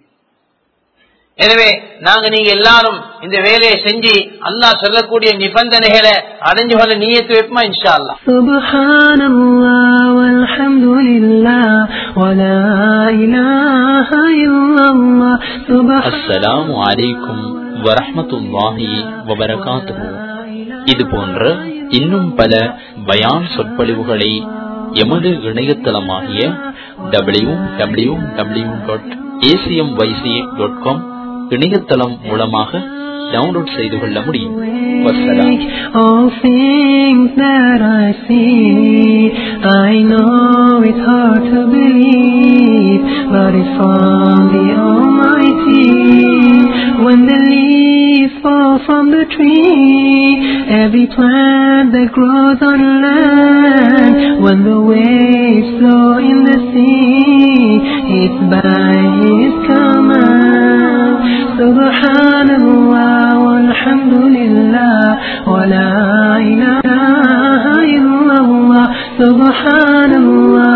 எனவே நாங்க நீங்க எல்லாரும் இந்த வேலையை செஞ்சு அல்லாஹ் சொல்லக்கூடிய நிபந்தனைகளை அடைஞ்சு கொள்ள நீயத்து வைப்போமா இன்ஷா அல்லா سبحان الله والحمد لله ولا إله إلا الله سبحان அஸ்ஸலாமு அலைக்கும் வரஹ்மத்துல்லாஹி வபரகாத்துஹு இது போன்ற இன்னும் பல பயான் சொற்பொழிவுகளை எமது இணையதளமாகிய W W W dot ACM YC dot com இணையதளம் மூலமாக டவுன்லோட் செய்து கொள்ள முடியும் வசலாம் All things that I see, I know it's hard to believe, but it's from the Almighty. When the leaves fall from the tree, every plant that grows on land, when the waves flow in the sea, it's by His command. Subhanallah walhamdulillah wa la ilaha illallah. Subhanallah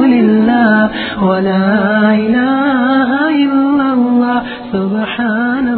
walhamdulillah wa la ilaha illallah. Subhanallah.